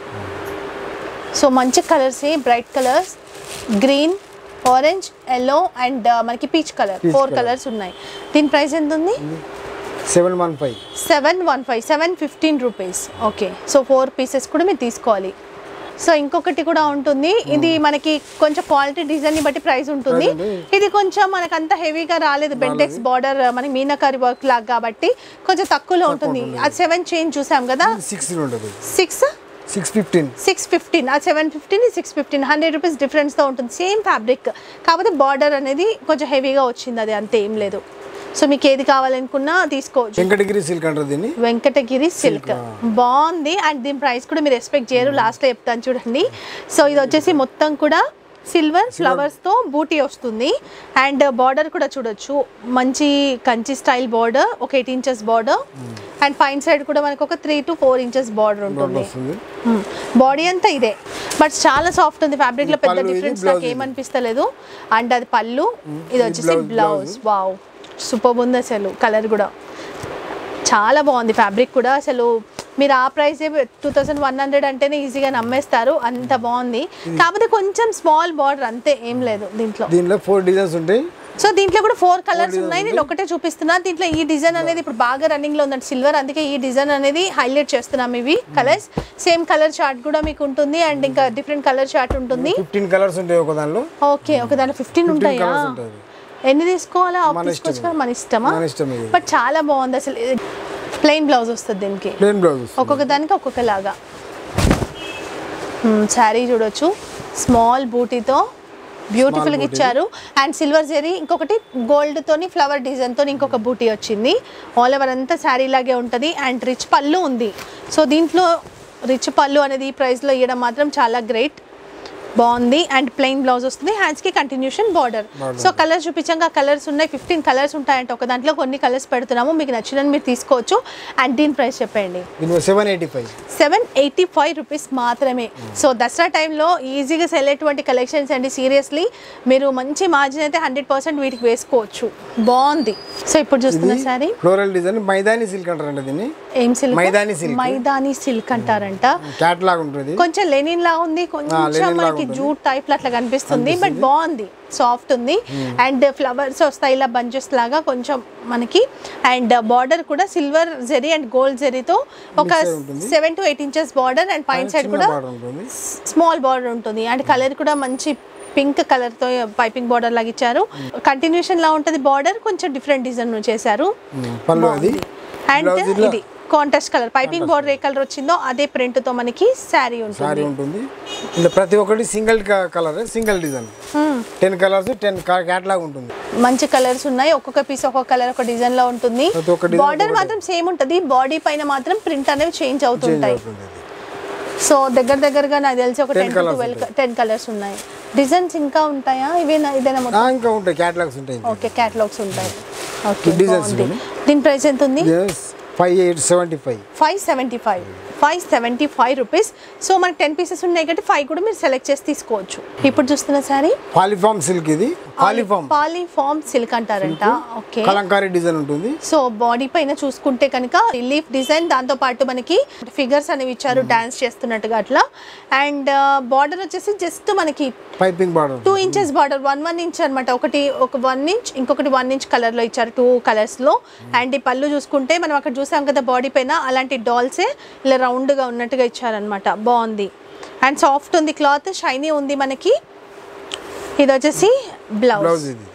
సో మంచి colours bright colours green orange yellow and మనకి peach colour Peach four colour. Colours ఉన్నాయి దీని ప్రైస్ ఎంత ఉంది seven one five seven one five seven fifteen rupees okay so four pieces కూడా మీరు తీసుకోవాలి సో ఇంకొకటి కూడా ఉంటుంది ఇది మనకి కొంచెం క్వాలిటీ డిజైన్ ని బట్టి ప్రైస్ ఉంటుంది Price ఉంది. ఇది కొంచెం మనకు అంత హెవీగా రాలేదు బెంటెక్స్ బార్డర్ మనకి మీనాకారి వర్క్ లాగా కాబట్టి కొంచెం తక్కువలో ఉంటుంది అది సెవెన్ చైన్ చూసాం కదా సిక్స్ ఉంటుంది six six fifteen six fifteen ఆ seven fifteen six fifteen hundred rupees డిఫరెన్స్తో ఉంటుంది సేమ్ ఫ్యాబ్రిక్ కాకపోతే బార్డర్ అనేది కొంచెం హెవీగా వచ్చింది అది అంతే ఏం లేదు సో మీకు ఏది కావాలనుకున్నా తీసుకోవచ్చు వెంకటగిరి సిల్క్ అంటారు దీన్ని వెంకటగిరి సిల్క్ బాగుంది అండ్ దీని ప్రైస్ కూడా మీరు ఎక్స్పెక్ట్ చేయరు లాస్ట్లో చెప్తాను చూడండి సో ఇది వచ్చేసి మొత్తం కూడా సిల్వర్ ఫ్లవర్స్తో బూటీ వస్తుంది అండ్ బార్డర్ కూడా చూడొచ్చు మంచి కంచి స్టైల్ బార్డర్ ఒక ఎయిట్ ఇంచెస్ బార్డర్ అండ్ పైన సైడ్ కూడా మనకు ఒక three to four inches border ఉంటుంది వస్తుంది బాడీ అంతా ఇదే బట్ చాలా సాఫ్ట్ ఉంది ఫ్యాబ్రిక్ లో పెద్ద పళ్ళు ఇది, డిఫరెన్స్ blouse నాకు ఇది. ఏమనిపిస్తలేదు అండ్ అది పళ్ళు ఇది ఇది వచ్చేసి blouse, బ్లౌజ్ వావ్ సూపర్ ఉంది అసలు కలర్ కూడా చాలా బాగుంది ఫ్యాబ్రిక్ కూడా అసలు మీరు ఆ price two thousand one hundred అంటేనే ఈజీగా నమ్మేస్తారు అంత బాగుంది కాకపోతే కొంచెం స్మాల్ బార్డర్ అంతే ఏం లేదు దీంట్లో దీనిలో ఫోర్ డిజైన్స్ ఉంటాయి సో దీంట్లో కూడా ఫోర్ కలర్స్ ఉన్నాయి నేను ఒకటే చూపిస్తున్నా దీంట్లో ఈ డిజైన్ అనేది ఇప్పుడు బాగా రన్నింగ్ లో ఉందండి సిల్వర్ అందుకే ఈ డిజైన్ అనేది హైలైట్ చేస్తున్నాం ఇవి కలర్స్ సేమ్ కలర్ చార్ట్ కూడా మీకు ఉంటుంది అండ్ ఇంకా డిఫరెంట్ కలర్ చార్ట్ ఉంటుంది ఫిఫ్టీన్ కలర్స్ ఉంటాయి ఒక దానిలో ఓకే ఒక దాంట్లో ఫిఫ్టీన్ ఉంటాయా colours ఉంటాయి. ఎన్ని తీసుకోవాలా ఆఫ్ మన తీసుకోవచ్చు ఇష్టం. కదా మన ఇష్టమా మన ఇష్టం ఇది బట్ చాలా బాగుంది అసలు ప్లెయిన్ బ్లౌజ్ వస్తుంది దీనికి ప్లేన్ బ్లౌజ్ ఒక్కొక్క దానికి ఒక్కొక్క లాగా శారీ చూడొచ్చు స్మాల్ బూటీతో బ్యూటిఫుల్గా ఇచ్చారు అండ్ సిల్వర్ జరీ ఇంకొకటి గోల్డ్ తోని ఫ్లవర్ డిజైన్ తోని ఇంకొక బూటీ వచ్చింది ఆల్ ఓవర్ అంతా శారీ లాగే ఉంటుంది అండ్ రిచ్ పళ్ళు ఉంది సో దీంట్లో రిచ్ పళ్ళు అనేది ఈ ప్రైస్లో ఇవ్వడం మాత్రం చాలా గ్రేట్ బాగుంది అండ్ ప్లెయిన్ బ్లౌజ్ వస్తుంది హ్యాండ్స్కి కంటిన్యూషన్ బార్డర్ సో కలర్స్ చూపించాక కలర్స్ ఉన్నాయి ఫిఫ్టీన్ కలర్స్ ఉంటాయంట ఒక దాంట్లో కొన్ని కలర్స్ పెడుతున్నాము మీకు నచ్చినవి మీరు తీసుకోవచ్చు అండ్ దీని ప్రైస్ చెప్పండి దీని seven eighty five seven eighty five rupees మాత్రమే సో దసరా టైంలో ఈజీగా సెల్ అయ్యేటువంటి కలెక్షన్స్ అండి సీరియస్లీ మీరు మంచి మార్జిన్ అయితే హండ్రెడ్ పర్సెంట్ వీటికి వేసుకోవచ్చు బాగుంది సో ఇప్పుడు చూస్తున్న sari floral design Maidani silk అంటారంట దీన్ని ఏం silk Maidani silk. Maidani silk అంటారంట క్యాట్ లాగా ఉంటుంది కొంచెం లెనిన్ లా ఉంది కొంచెం లెనిన్ లాగా మనకి జూట్ టైప్ లో అట్లా కనిపిస్తుంది బట్ బాగుంది సాఫ్ట్ ఉంది అండ్ ఫ్లవర్స్ వస్తాయి ఇలా బంచెస్ లాగా కొంచెం మనకి అండ్ బార్డర్ కూడా సిల్వర్ జెరీ అండ్ గోల్డ్ జెరీతో ఒక Mix అయి ఉంటుంది. Seven to eight inches border and పైన సైడ్ చిన్న కూడా బార్డర్ ఉంటుంది స్మాల్ బార్డర్ ఉంటుంది అండ్ కలర్ కూడా మంచి పింక్ కలర్ తో పైపింగ్ బార్డర్ లాగా ఇచ్చారు కంటిన్యూషన్ లా ఉంటుంది బార్డర్ కొంచెం డిఫరెంట్ డిజైన్ చేశారు ఉమ్, పళ్ళు అది అండ్ Blouse ఇట్లా ఇది కాంట్రాస్ట్ కలర్ పైపింగ్ బార్డర్ ఏ కలర్ వచ్చిందో అదే ప్రింట్ తో మనకి శారీ ఉంటుంది సారీ ఉంటుంది ఇలా ప్రతి ఒక్కటి single colour single design Hmm. Ten colours ten cat లాగా ఉంటుంది మంచి కలర్స్ ఉన్నాయి ఒక్కొక్క పీస్ ఒక్కొక్క కలర్ ఒక డిజైన్ లో ఉంటుంది ప్రతి ఒక్క design బార్డర్ మాత్రం సేమ్ ఉంటుంది బాడీ పైన మాత్రం ప్రింట్ అనేవి చేంజ్ చేంజ్ అవుతుంటాయి అవుతుంది అది. సో దగ్గర దగ్గరగా నాకు తెలిసి ఒక 10 ten to colours twelve ten colours ఉన్నాయి డిజైన్స్ ఇంకా ఉంటాయా ఇవేనా ఇదేనా మొత్తం ఆ, ఇంకా ఉంటాయి క్యాట్లాగ్స్ ఉంటాయి ఓకే క్యాటలాగ్స్ ఉంటాయి ఓకే designs బాగుంది ఉన్నాయి. దీని ప్రైస్ ఎంత ఉంది five eight seventy five five seventy five five seventy five rupees so మనకి టెన్ పీసెస్ ఉన్నాయి కాబట్టి ఫైవ్ కూడా మీరు సెలెక్ట్ చేసి తీసుకోవచ్చు ఇప్పుడు చూస్తున్న సారీ పాలిఫామ్ సిల్క్ ఇది పాలిఫామ్ పాలిఫామ్ సిల్క్ అంటారంట ఓకే కలంకారీ డిజైన్ ఉంటుంది సో బాడీ పైన చూసుకుంటే కనుక లీఫ్ డిజైన్ దాంతో పాటు మనకి ఫిగర్స్ అనేవి ఇచ్చారు డాన్స్ చేస్తున్నట్టుగా అట్లా అండ్ బార్డర్ వచ్చేసి జస్ట్ మనకి piping border two inches border one one inch అనమాట ఒకటి ఒక వన్ ఇంచ్ ఇంకొకటి వన్ ఇంచ్ కలర్ లో ఇచ్చారు టూ కలర్స్ లో అండ్ ఈ పళ్ళు చూసుకుంటే మనం అక్కడ చూసాం కదా బాడీ పైన అలాంటి డాల్సే ఇలా రౌండ్ గా ఉన్నట్టుగా ఇచ్చారనమాట బాగుంది అండ్ సాఫ్ట్ ఉంది క్లాత్ షైనీ ఉంది మనకి ఇది వచ్చేసి బ్లౌజ్ బ్లౌజ్ ఇది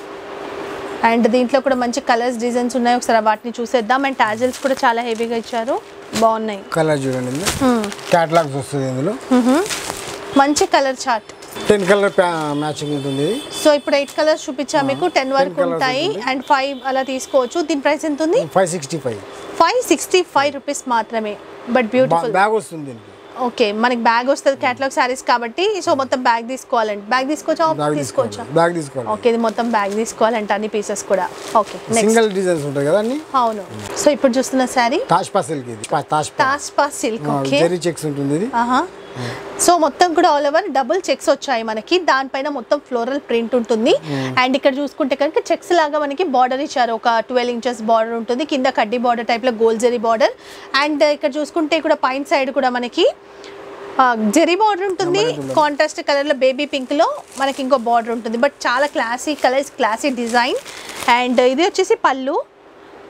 అండ్ దీంట్లో కూడా మంచి కలర్స్ డిజైన్స్ ఉన్నాయి ఒకసారి వాటిని చూసేద్దాం అండ్ టాజిల్స్ కూడా చాలా హెవీగా ఇచ్చారు బాగున్నాయి కలర్ చూడండి ఇందులో క్యాట్లాగ్స్ వస్తుంది ఇందులో మ్హూ. మంచి colour chart ten colour matching ఉంటుంది ఇది సో ఇప్పుడు ఎయిట్ కలర్స్ చూపించా మీకు టెన్ వరకు colours ఉంటాయి అండ్ ఫైవ్ అలా తీసుకోవచ్చు దీని ప్రైస్ ఎంత ఉంది five sixty five five sixty five rupees మాత్రమే బట్ బ్యూటిఫుల్ బ్యాగ్ వస్తుంది దీనికి ఓకే మనకి బ్యాగ్ వస్తుంది క్యాటలాగ్ శారీస్ కాబట్టి సో మొత్తం బ్యాగ్ తీసుకోవాలండి బ్యాగ్ తీసుకోవచ్చా బ్యాగ్ తీసుకోవచ్చా తీసుకోవాలి బ్యాగ్ తీసుకోవాలి ఓకే ఇది మొత్తం బ్యాగ్ తీసుకోవాలంట అన్ని పీసెస్ కూడా ఓకే నెక్స్ట్ సింగిల్ డిజైన్స్ ఉంటాయి కదా అన్ని అవును సో ఇప్పుడు చూస్తున్న శారీ తాష్పా సిల్క్ ఇది పా- తాష్పా టాస్పా సిల్క్ ఓకే జెరీ చెక్స్ ఉంటుంది ఇది ఆహా సో మొత్తం కూడా ఆల్ ఓవర్ డబుల్ చెక్స్ వచ్చాయి మనకి దానిపైన మొత్తం ఫ్లోరల్ ప్రింట్ ఉంటుంది అండ్ ఇక్కడ చూసుకుంటే కనుక చెక్స్ లాగా మనకి బార్డర్ ఇచ్చారు ఒక ట్వెల్వ్ ఇంచెస్ బార్డర్ ఉంటుంది కింద కడ్డీ బార్డర్ టైప్ లో గోల్ జరీ బార్డర్ అండ్ ఇక్కడ చూసుకుంటే కూడా పైన సైడ్ కూడా మనకి ఆ, జరీ బార్డర్ ఉంటుంది కాంట్రాస్ట్ కలర్ లో బేబీ పింక్ లో మనకి ఇంకో బార్డర్ ఉంటుంది బట్ చాలా classy colours classy design and ఇది వచ్చేసి పళ్ళు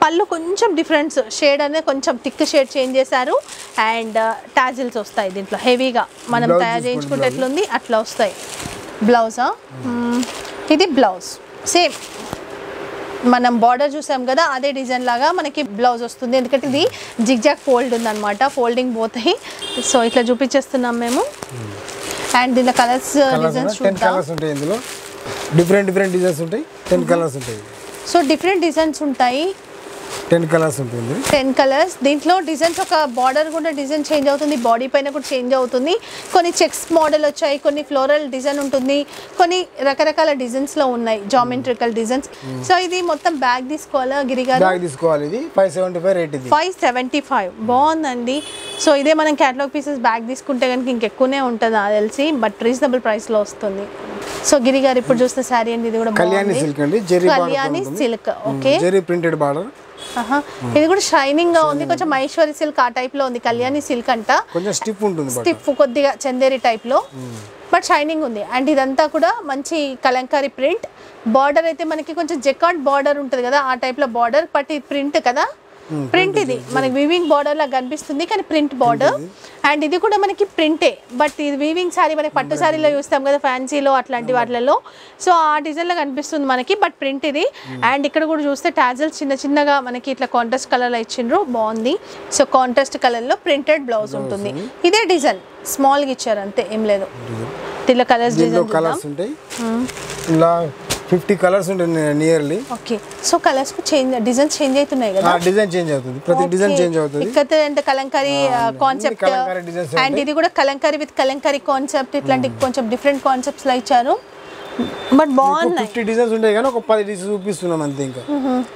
పళ్ళు కొంచెం డిఫరెన్స్ షేడ్ అనేది కొంచెం థిక్ షేడ్ చేంజ్ చేశారు అండ్ టాజిల్స్ వస్తాయి దీంట్లో హెవీగా మనం Blouse తయారు తీసుకోండి, చేయించుకుంటే blouse. ఎట్లుంది అట్లా వస్తాయి బ్లౌజా ఇది బ్లౌజ్ సేమ్ మనం బార్డర్ చూసాం కదా అదే డిజైన్ లాగా మనకి బ్లౌజ్ వస్తుంది ఎందుకంటే ఇది జిగ్జాగ్ ఫోల్డ్ ఉందన్నమాట ఫోల్డింగ్ పోతాయి సో ఇట్లా చూపించేస్తున్నాం మేము అండ్ దీనిలో కలర్స్ డిజైన్స్ టెన్ చూద్దాం కలర్స్ ఉంటాయి ఇందులో డిఫరెంట్ డిఫరెంట్ డిజైన్స్ ఉంటాయి టెన్ కలర్స్ ఉంటాయి సో డిఫరెంట్ డిజైన్స్ ఉంటాయి టెన్ కలర్స్ ఉంటుంది టెన్ కలర్స్ దీంట్లో డిజైన్స్ ఒక బార్డర్ కూడా డిజైన్ చేంజ్ అవుతుంది బాడీ పైన కూడా చేంజ్ అవుతుంది కొన్ని చెక్స్ మోడల్ వచ్చాయి కొన్ని ఫ్లోరల్ డిజైన్ ఉంటుంది కొన్ని రకరకాల డిజైన్స్ లో ఉన్నాయి జామెట్రికల్ డిజైన్స్ సో ఇది మొత్తం బ్యాగ్ తీసుకోవాలా గిరిగారు బ్యాగ్ తీసుకోవాలి ఇది ఫైవ్ సెవెంటీ ఫైవ్ రేట్ ఇది ఫైవ్ సెవెంటీ ఫైవ్ బాగుందండి సో ఇదే మనం క్యాటలాగ్ పీసెస్ బ్యాగ్ తీసుకుంటే కనుక ఇంకెక్కువనే ఉంటుంది నాకు తెలిసి బట్ రీజనబుల్ ప్రైస్లో వస్తుంది సో గిరి గారు ఇప్పుడు చూస్తే శారీ అండి ఇది కూడా కళ్యాణి బాగుంది సిల్క్ అండి zari Kalyani silk okay zari printed border ఇది కూడా షైనింగ్ గా ఉంది కొంచెం మహేశ్వరి సిల్క్ ఆ టైప్ లో ఉంది కళ్యాణి సిల్క్ అంట కొంచెం స్టిఫ్ ఉంటుంది బట్ స్టిఫ్ కొద్దిగా చందేరి టైప్ లో బట్ షైనింగ్ ఉంది అండ్ ఇదంతా కూడా మంచి కలంకారీ ప్రింట్ బార్డర్ అయితే మనకి కొంచెం జెకాట్ బార్డర్ ఉంటుంది కదా ఆ టైప్ లో బార్డర్ బట్ ఇది ప్రింట్ కదా ప్రింట్ ఇది మనకి వీవింగ్ బార్డర్ లాగా కనిపిస్తుంది కానీ ప్రింట్ బార్డర్ అండ్ ఇది కూడా మనకి ప్రింటే బట్ ఇది వీవింగ్ సారీ మనకి పట్టు సారీలో చూస్తాం కదా ఫ్యాన్సీలో అట్లాంటి వాటిలలో సో ఆ డిజైన్ లో కనిపిస్తుంది మనకి బట్ ప్రింట్ ఇది అండ్ ఇక్కడ కూడా చూస్తే టాజల్స్ చిన్న చిన్నగా మనకి ఇట్లా కాంట్రాస్ట్ కలర్ లో ఇచ్చిండ్రు బాగుంది సో కాంట్రాస్ట్ కలర్ లో ప్రింటెడ్ బ్లౌజ్ ఉంటుంది ఇదే డిజైన్ స్మాల్ గా ఇచ్చారు అంతే ఏం లేదు దీనిలో కలర్స్ దీనిలో డిజైన్ కలర్స్ ఉంటాయి ఇలా ఫిఫ్టీ కలర్స్ ఉంటాయి nearly okay so colours change designs change అవుతున్నాయి కదా డిజైన్ చేంజ్ అవుతుంది ప్రతి డిజైన్ చేంజ్ అవుతుంది ఇక్కడ అంటే kalamkari concept kalamkari designs and ఇది కూడా కలంకారీ విత్ కలంకారీ కాన్సెప్ట్ ఇట్లాంటి కొంచెం డిఫరెంట్ కాన్సెప్ట్స్ లో ఇచ్చారు బట్ బాగున్నాయి ఫిఫ్టీ డిజైన్స్ ఉంటాయి కానీ ఒక పది డిజైన్స్ చూపిస్తున్నాం అంతే ఇంకా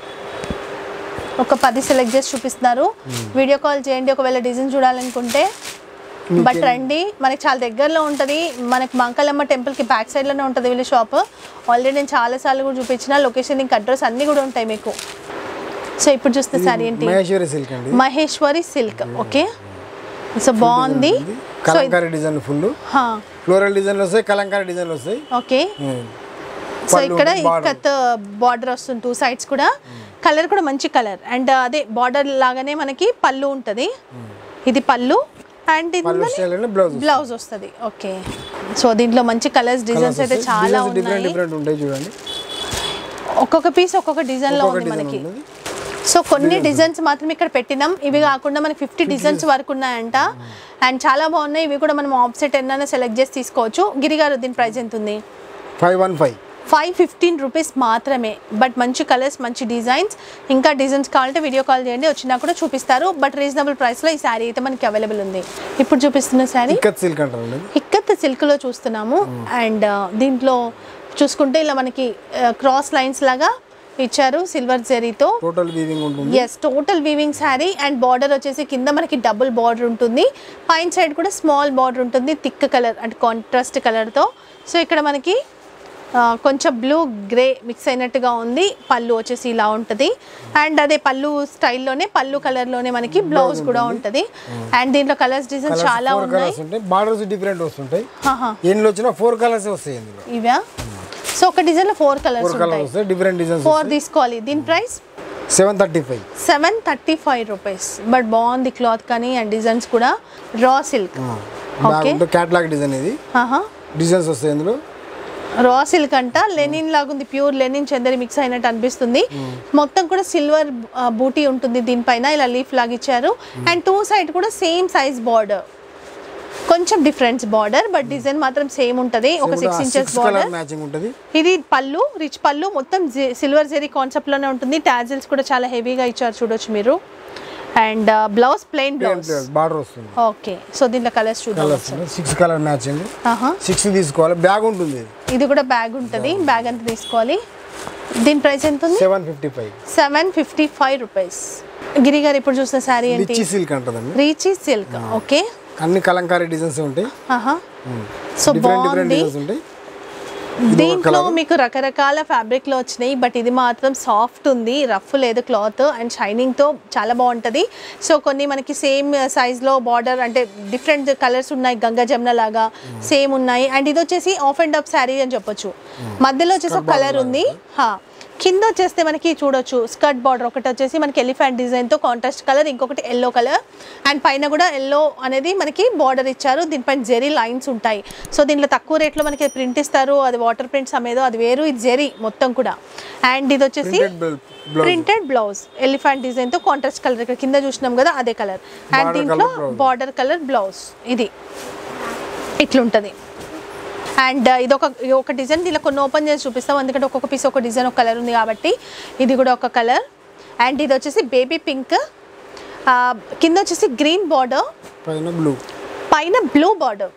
ఒక పది సెలెక్ట్ చేసి చూపిస్తున్నారు వీడియో కాల్ చేయండి ఒకవేళ డిజైన్ చూడాలనుకుంటే బట్ రండి మనకి చాలా దగ్గరలో ఉంటుంది మనకి మంకలమ్మ టెంపుల్కి బ్యాక్ సైడ్లోనే ఉంటుంది వీళ్ళ షాప్ ఆల్రెడీ నేను చాలాసార్లు కూడా చూపించిన లొకేషన్ ఇంకా అడ్రస్ అన్నీ కూడా ఉంటాయి మీకు సో ఇప్పుడు చూస్తే సారీ ఏంటి మహేశ్వరి సిల్క్ అండి మహేశ్వరి సిల్క్ ఓకే సో బాగుంది so kalamkari design full floral డిజైన్లు వస్తాయి కలంకారీ డిజైన్లు వస్తాయి ఓకే ఉమ్. సో పళ్ళు ఇక్కడ ఉంటుంది, border. ఇక్కత్ బార్డర్ వస్తుంది టూ సైడ్స్ కూడా కలర్ కూడా మంచి కలర్ అండ్ అదే బార్డర్ లాగానే మనకి పళ్ళు ఉంటుంది ఇది పళ్ళు అండ్ పళ్ళు స్టైల్ అండి బ్లౌజ్ బ్లౌజ్ వస్తుంది ఓకే సో దీంట్లో మంచి కలర్స్ డిజైన్స్ అయితే చాలా డిఫరెంట్ ఉన్నాయి డిఫరెంట్ ఉంటాయి చూడండి ఒక్కొక్క పీస్ ఒక్కొక్క డిజైన్ లో ఒక్కొక్క ఉంది డిజైన్ మనకి ఉంటుంది సో కొన్ని డిజైన్స్ మాత్రం ఇక్కడ పెట్టినాం ఇవి కాకుండా మనకి ఫిఫ్టీ డిజైన్స్ వరకు ఉన్నాయంట అండ్ చాలా బాగున్నాయి ఇవి కూడా మనం ఆప్సెట్ ఎన్నైనా సెలెక్ట్ చేసి తీసుకోవచ్చు గిరిగారు దీని ప్రైస్ ఎంత ఉంది five one five five fifteen rupees మాత్రమే బట్ మంచి కలర్స్ మంచి డిజైన్స్ ఇంకా డిజైన్స్ కావాలంటే వీడియో కాల్ చేయండి వచ్చినా కూడా చూపిస్తారు బట్ రీజనబుల్ ప్రైస్లో ఈ శారీ అయితే మనకి అవైలబుల్ ఉంది ఇప్పుడు చూపిస్తున్న శారీ ఇక్కత్ సిల్క్ అంటారండి ఇక్కత్ సిల్క్లో చూస్తున్నాము అండ్ దీంట్లో చూసుకుంటే ఇలా మనకి క్రాస్ లైన్స్ లాగా ఇచ్చారు సిల్వర్ జెరీతో టోటల్ వీవింగ్ ఉంటుంది yes total weaving sari and border వచ్చేసి కింద మనకి డబుల్ బార్డర్ ఉంటుంది పైన సైడ్ కూడా స్మాల్ బార్డర్ ఉంటుంది థిక్ కలర్ అంటే కాంట్రాస్ట్ కలర్తో సో ఇక్కడ మనకి ఆ, కొంచెం బ్లూ గ్రే మిక్స్ అయినట్టుగా ఉంది పళ్ళు వచ్చేసి ఇలా ఉంటుంది అండ్ అదే పళ్ళు స్టైల్లోనే పళ్ళు కలర్లోనే మనకి బ్లౌజ్ కూడా ఉంటుంది అండ్ దీంట్లో కలర్స్ డిజైన్స్ చాలా ఫోర్ ఉన్నాయి కలర్స్ ఉంటాయి బార్డర్స్ డిఫరెంట్ వస్తుంటాయి ఆహా. ఎన్ని వచ్చినా ఫోర్ కలర్స్ వస్తాయి ఇందులో ఇవా సో ఒక డిజైన్లో ఫోర్ కలర్స్ ఫోర్ కలర్స్ ఉంటాయి వస్తాయి డిఫరెంట్ డిజైన్స్ ఫోర్ తీసుకోవాలి దీని price seven thirty five seven thirty five rupees but బాగుంది క్లాత్ కానీ అండ్ డిజైన్స్ కూడా raw silk okay catalogue design ఇది డిజైన్స్ వస్తాయి ఇందులో రా సిల్క్ అంట లెనిన్ లాగుంది ప్యూర్ లెనిన్ చందరి మిక్స్ అయినట్టు అనిపిస్తుంది మొత్తం కూడా సిల్వర్ బూటీ ఉంటుంది దీనిపైన ఇలా లీఫ్ లాగా ఇచ్చారు అండ్ టూ సైడ్ కూడా సేమ్ సైజ్ బార్డర్ కొంచెం డిఫరెన్స్ బార్డర్ బట్ డిజైన్ మాత్రం సేమ్ ఉంటుంది ఒక six inches colour border matching ఉంటుంది ఇది పళ్ళు రిచ్ పళ్ళు మొత్తం సిల్వర్ జెరీ కాన్సెప్ట్ లోనే ఉంటుంది టాజిల్స్ కూడా చాలా హెవీగా ఇచ్చారు చూడొచ్చు మీరు and blouse plain blouse border వస్తుంది ఓకే సో దీంట్లో కలర్స్ చూద్దాం కలర్స్ సిక్స్ కలర్ మ్యాచింగ్ ఆహా. సిక్స్ తీసుకోవాలి బ్యాగ్ ఉంటుంది ఇది కూడా బ్యాగ్ ఉంటుంది బ్యాగ్ అంతా తీసుకోవాలి దీని ప్రైస్ ఎంత ఉంది seven fifty five seven fifty five rupees Giri గారు ఇప్పుడు చూసిన శారీ ఏంటి రిచ్ సిల్క్ అంటుందండి రీచీ సిల్క్ ఓకే అన్ని కలంకారీ డిజైన్స్ ఉంటాయి ఆహా సో డిఫరెంట్ డిఫరెంట్ బాగుంది డిజైన్స్ ఉంటాయి దీంట్లో మీకు రకరకాల ఫ్యాబ్రిక్లో వచ్చినాయి బట్ ఇది మాత్రం సాఫ్ట్ ఉంది రఫ్ లేదు క్లాత్ అండ్ షైనింగ్తో చాలా బాగుంటుంది సో కొన్ని మనకి సేమ్ సైజ్లో బార్డర్ అంటే డిఫరెంట్ కలర్స్ ఉన్నాయి గంగా జమున లాగా సేమ్ ఉన్నాయి అండ్ ఇది వచ్చేసి ఆఫ్ అండ్ అప్ శారీ అని చెప్పొచ్చు మధ్యలో వచ్చేసి ఒక కలర్ ఉంది హా కింద వచ్చేస్తే మనకి చూడొచ్చు స్కర్ట్ బార్డర్ ఒకటి వచ్చేసి మనకి ఎలిఫెంట్ డిజైన్తో కాంట్రాస్ట్ కలర్ ఇంకొకటి ఎల్లో కలర్ అండ్ పైన కూడా ఎల్లో అనేది మనకి బార్డర్ ఇచ్చారు దీనిపైన జెరీ లైన్స్ ఉంటాయి సో దీంట్లో తక్కువ రేట్లో మనకి ప్రింట్ ఇస్తారు అది వాటర్ ప్రింట్స్ అమ్మేదో అది వేరు ఇది జెరీ మొత్తం కూడా అండ్ ఇది వచ్చేసి Printed bel- blouse. Printed blouse elephant design తో కాంట్రాస్ట్ కలర్ ఇక్కడ కింద చూసినాం కదా అదే కలర్ అండ్ Border దీంట్లో colour blouse. Border colour blouse ఇది ఇట్లుంటది అండ్ ఇది ఒక ఇది ఒక డిజైన్ దీనిలో కొన్ని ఓపెన్ చేసి చూపిస్తాం ఎందుకంటే ఒక్కొక్క పీస్ ఒక డిజైన్ ఒక కలర్ ఉంది కాబట్టి ఇది కూడా ఒక కలర్ అండ్ ఇది వచ్చేసి బేబీ పింక్ కింద వచ్చేసి గ్రీన్ బార్డర్ పైన బ్లూ పైన బ్లూ బార్డర్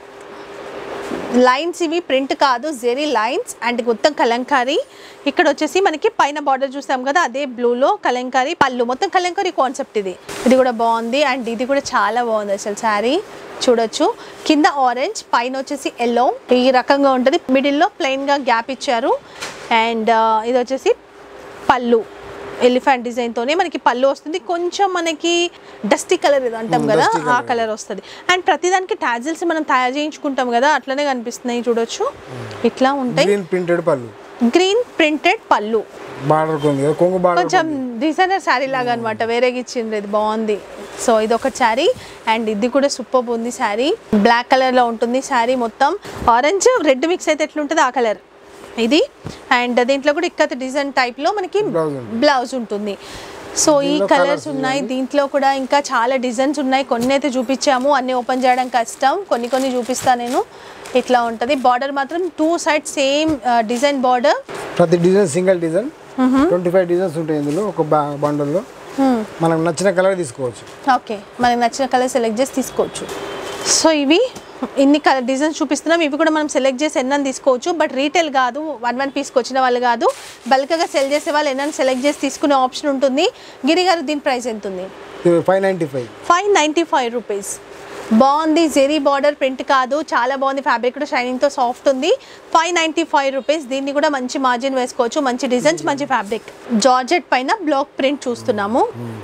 లైన్స్ ఇవి ప్రింట్ కాదు జెరీ లైన్స్ అండ్ మొత్తం కలంకారీ ఇక్కడ వచ్చేసి మనకి పైన బార్డర్ చూసాం కదా అదే బ్లూలో కలంకారీ పళ్ళు మొత్తం కలంకారీ కాన్సెప్ట్ ఇది ఇది కూడా బాగుంది అండ్ ఇది కూడా చాలా బాగుంది అసలు శారీ చూడొచ్చు కింద ఆరెంజ్ పైన వచ్చేసి ఎల్లో ఈ రకంగా ఉంటుంది మిడిల్లో ప్లెయిన్గా గ్యాప్ ఇచ్చారు అండ్ ఇది వచ్చేసి పళ్ళు ఎలిఫెంట్ డిజైన్తోనే మనకి పళ్ళు వస్తుంది కొంచెం మనకి డస్టీ కలర్ ఇది అంటాం కదా ఆ కలర్ వస్తుంది అండ్ ప్రతిదానికి టాజిల్స్ మనం తయారు చేయించుకుంటాం కదా అట్లనే కనిపిస్తున్నాయి చూడొచ్చు ఇట్లా ఉంటాయి గ్రీన్ ప్రింటెడ్ పళ్ళు గ్రీన్ ప్రింటెడ్ పళ్ళు బార్డర్ ఉంది కదా కొంగు బార్డర్ కొంచెం డిజైనర్ శారీ లాగా అనమాట వేరేగా ఇచ్చిండ్రు ఇది బాగుంది సో ఇది ఒక శారీ అండ్ ఇది కూడా సూపర్ ఉంది శారీ బ్లాక్ కలర్ లో ఉంటుంది శారీ మొత్తం ఆరెంజ్ రెడ్ మిక్స్ అయితే ఎట్లుంటుంది ఆ కలర్ ఇది అండ్ దీంట్లో కూడా ఇక్కత డిజైన్ టైప్ లో మనకి Blouse ఉంది. బ్లౌజ్ ఉంటుంది సో ఈ దీనిలో కలర్స్ colours ఉన్నాయి దీంట్లో కూడా ఇంకా చాలా డిజైన్స్ ఉన్నాయి కొన్ని అయితే చూపించాము అన్ని ఓపెన్ చేయడం కష్టం కొన్ని కొన్ని చూపిస్తా నేను ఇట్లా ఉంటుంది బార్డర్ మాత్రం two side same design border ప్రతి design single design twenty five designs ఉంటాయి ఇందులో ఒక బండల్లో మనకు నచ్చిన కలర్ తీసుకోవచ్చు ఓకే మనకి నచ్చిన కలర్ సెలెక్ట్ చేసి తీసుకోవచ్చు సో ఇవి ఇన్ని కలర్ డిజైన్స్ చూపిస్తున్నాం ఇవి కూడా మనం సెలెక్ట్ చేసి ఎన్నని తీసుకోవచ్చు బట్ రీటైల్ కాదు వన్ వన్ పీస్కి వచ్చిన వాళ్ళు కాదు బల్క్గా సెల్ చేసే వాళ్ళు ఎన్నని సెలెక్ట్ చేసి తీసుకునే ఆప్షన్ ఉంటుంది గిరి గారు దీని ప్రైస్ ఎంత ఉంది five ninety five five ninety five rupees బాగుంది జెరీ బార్డర్ ప్రింట్ కాదు చాలా బాగుంది ఫ్యాబ్రిక్ కూడా షైనింగ్తో సాఫ్ట్ ఉంది ఫైవ్ నైంటీ ఫైవ్ రూపీస్ దీన్ని కూడా మంచి మార్జిన్ వేసుకోవచ్చు మంచి డిజైన్స్ మంచి ఫ్యాబ్రిక్ జార్జెట్ పైన బ్లాక్ ప్రింట్ చూస్తున్నాము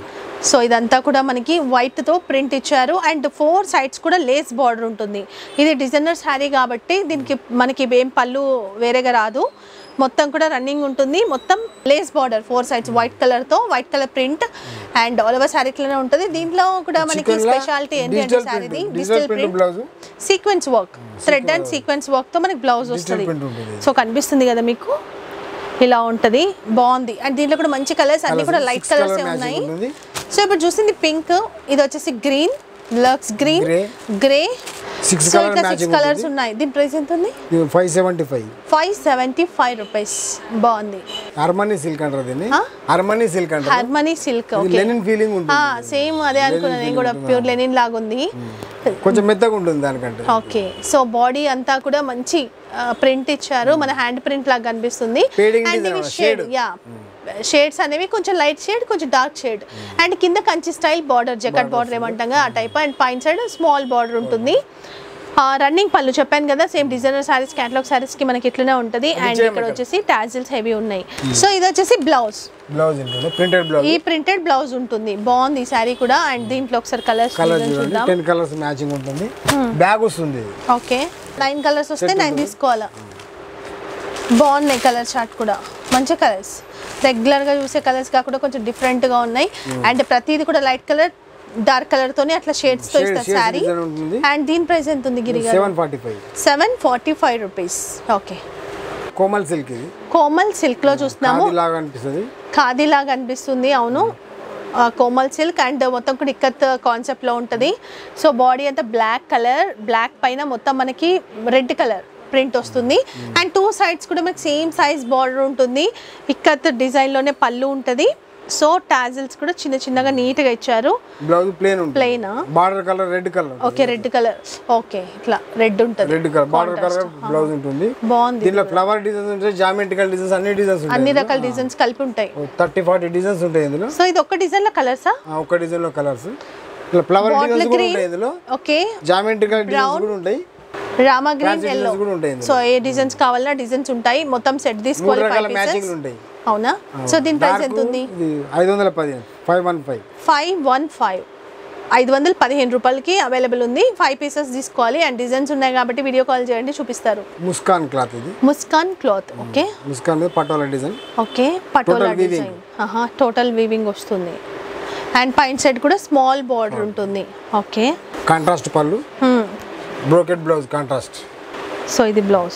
సో ఇదంతా కూడా మనకి వైట్తో ప్రింట్ ఇచ్చారు అండ్ ఫోర్ సైడ్స్ కూడా లేస్ బార్డర్ ఉంటుంది ఇది డిజైనర్ శారీ కాబట్టి దీనికి మనకి ఏం పళ్ళు వేరేగా రాదు మొత్తం కూడా రన్నింగ్ ఉంటుంది మొత్తం lace border four sides white కలర్తో white colour print and all over sari ఇట్లానే ఉంటుంది దీంట్లో కూడా మనకి Chicken లా స్పెషాలిటీ ఏంటి అంటే digital శారీది print, digital digital print print blouse. Sequence work thread and sequence work తో మనకి బ్లౌజ్ వస్తుంది print ఉంటుంది. సో కనిపిస్తుంది కదా మీకు ఇలా ఉంటది బాగుంది అండ్ దీంట్లో కూడా మంచి కలర్స్ అన్ని Colours, కూడా light six colours colour matching ఉన్నాయి ఉంటుంది. సో ఇప్పుడు చూసింది పింక్ ఇది వచ్చేసి గ్రీన్ లక్స్ green Grey. Grey Six so colour ఇట్లా సిక్స్ matching కలర్స్ ఉంటుంది. ఉన్నాయి దీని ప్రైస్ ఎంత ఉంది five seventy five five seventy five rupees బాగుంది అర్మనీ సిల్క్ అంటారు దీన్ని Huh? అర్మనీ సిల్క్ అంటారు హార్మనీ సిల్క్ ఇది ఓకే లెనిన్ ఫీలింగ్ ఉంటుంది సేమ్ అదే అనుకున్నాను నేను కూడా ప్యూర్ లెనిన్ లాగా ఉంది కొంచెం మెత్తగా ఉంటుంది దానికంటే ఓకే సో బాడీ అంతా కూడా మంచి ప్రింట్ ఇచ్చారు మన హ్యాండ్ ప్రింట్ లాగా కనిపిస్తుంది Fading అండ్ design, ఇవి షేడ్ shade. యా షేడ్స్ అనేవి కొంచెం లైట్ షేడ్ కొంచెం డార్క్ షేడ్ అండ్ కింద Kanchi style border jacket border ఏమంటాం కదా ఆ టైప్ అండ్ పైన సైడ్ స్మాల్ బార్డర్ ఉంటుంది రన్నింగ్ పళ్ళు చెప్పాను కదా same designer saris catalogue saris కి మనకి ఇట్లనే ఉంటుంది అండ్ ఇక్కడ వచ్చేసి టాజిల్స్ హెవీ ఉన్నాయి సో ఇది వచ్చేసి బ్లౌజ్ బ్లౌజ్ ఉంటుంది ప్రింటెడ్ బ్లౌజ్ ఈ ప్రింటెడ్ బ్లౌజ్ ఉంటుంది బాగుంది ఈ శారీ కూడా అండ్ దీంట్లో ఒకసారి కలర్స్ కలర్ చూడండి చూద్దాం టెన్ కలర్స్ మ్యాచింగ్ ఉంటుంది బ్యాగ్ వస్తుంది ఇది. ఓకే నైన్ కలర్స్ వస్తే నైన్ తీసుకోవాలా బాగున్నాయి కలర్ చార్ట్ కూడా మంచి కలర్స్ రెగ్యులర్గా చూసే కలర్స్ కాకుండా కొంచెం డిఫరెంట్గా ఉన్నాయి అండ్ ప్రతిది కూడా లైట్ కలర్ డార్క్ కలర్ తోనే అట్లా షేడ్స్ తో Shade- ఇస్తారు shades శారీ design ఉంటుంది. అండ్ దీని ప్రైస్ ఎంత ఉంది గిరి గారు seven forty five seven forty five rupees okay Komal silk ఇది కోమల్ సిల్క్ లో చూస్తున్నాము ఖాదీ లాగా అనిపిస్తుంది ఖాదీ లాగా అనిపిస్తుంది అవును ఆ, కోమల్ సిల్క్ అండ్ మొత్తం కూడా ఇక్కత్ కాన్సెప్ట్ లో ఉంటుంది సో బాడీ అంతా బ్లాక్ కలర్ బ్లాక్ పైన మొత్తం మనకి రెడ్ కలర్ ప్రింట్ వస్తుంది అండ్ టూ సైడ్స్ కూడా మనకి సేమ్ సైజ్ బార్డర్ ఉంటుంది ఇక్కత్ డిజైన్ లోనే పళ్ళు ఉంటుంది సో టాజిల్స్ కూడా చిన్న చిన్నగా నీట్ గా ఇచ్చారు బ్లౌజ్ ప్లేన్ ఉంటుంది plain border colour red colour okay red colour okay ఇట్లా రెడ్ ఉంటుంది red colour border colour blouse ఉంటుంది బాగుంది దీనిలో ఫ్లవర్ డిజైన్స్ ఉంటాయి జామెట్రికల్ డిజైన్స్ అన్ని డిజైన్స్ అన్ని ఉంటాయి రకాల డిజైన్స్ కలిపి ఉంటాయి థర్టీ ఫార్టీ డిజైన్స్ ఉంటాయి ఇందులో సో ఇది ఒక్క డిజైన్ లో కలర్సా ఆ, ఒక్క డిజైన్ లో కలర్స్ ఇట్లా ఫ్లవర్ బాటిల్ డిజైన్స్ కూడా గ్రీన్ ఉంటాయి ఇందులో ఓకే జామెట్రికల్ డిజైన్స్ కూడా ఉంటాయి Rama green Fancy yellow designs కూడా ఉంటాయి ఇందులో. సో ఏ డిజైన్స్ కావాలన్నా డిజైన్స్ ఉంటాయి మొత్తం సెట్ మూడు తీసుకోవాలి రకాల ఫైవ్ మ్యాచింగ్లు పీసెస్ ఉంటాయి అవునా సో దీని ప్రైస్ ఎంత ఉంది ఇది ఐదు వందల పదిహేను five one five five one five ఐదు వందల పదిహేను రూపాయలకి అవైలబుల్ ఉంది ఫైవ్ పీసెస్ తీసుకోవాలి అండ్ డిజైన్స్ ఉన్నాయి కాబట్టి వీడియో కాల్ చేయండి చూపిస్తారు ముస్కాన్ క్లాత్ ఇది ముస్కాన్ క్లాత్ ఓకే ముస్కాన్ మీద patola design okay patola Total weaving. Design total weaving వస్తుంది అండ్ పైన సైడ్ కూడా స్మాల్ బార్డర్ ఉంటుంది ఓకే కాంట్రాస్ట్ పళ్ళు బ్రోకెట్ బ్లౌజ్ కాంట్రాస్ట్ సో ఇది బ్లౌజ్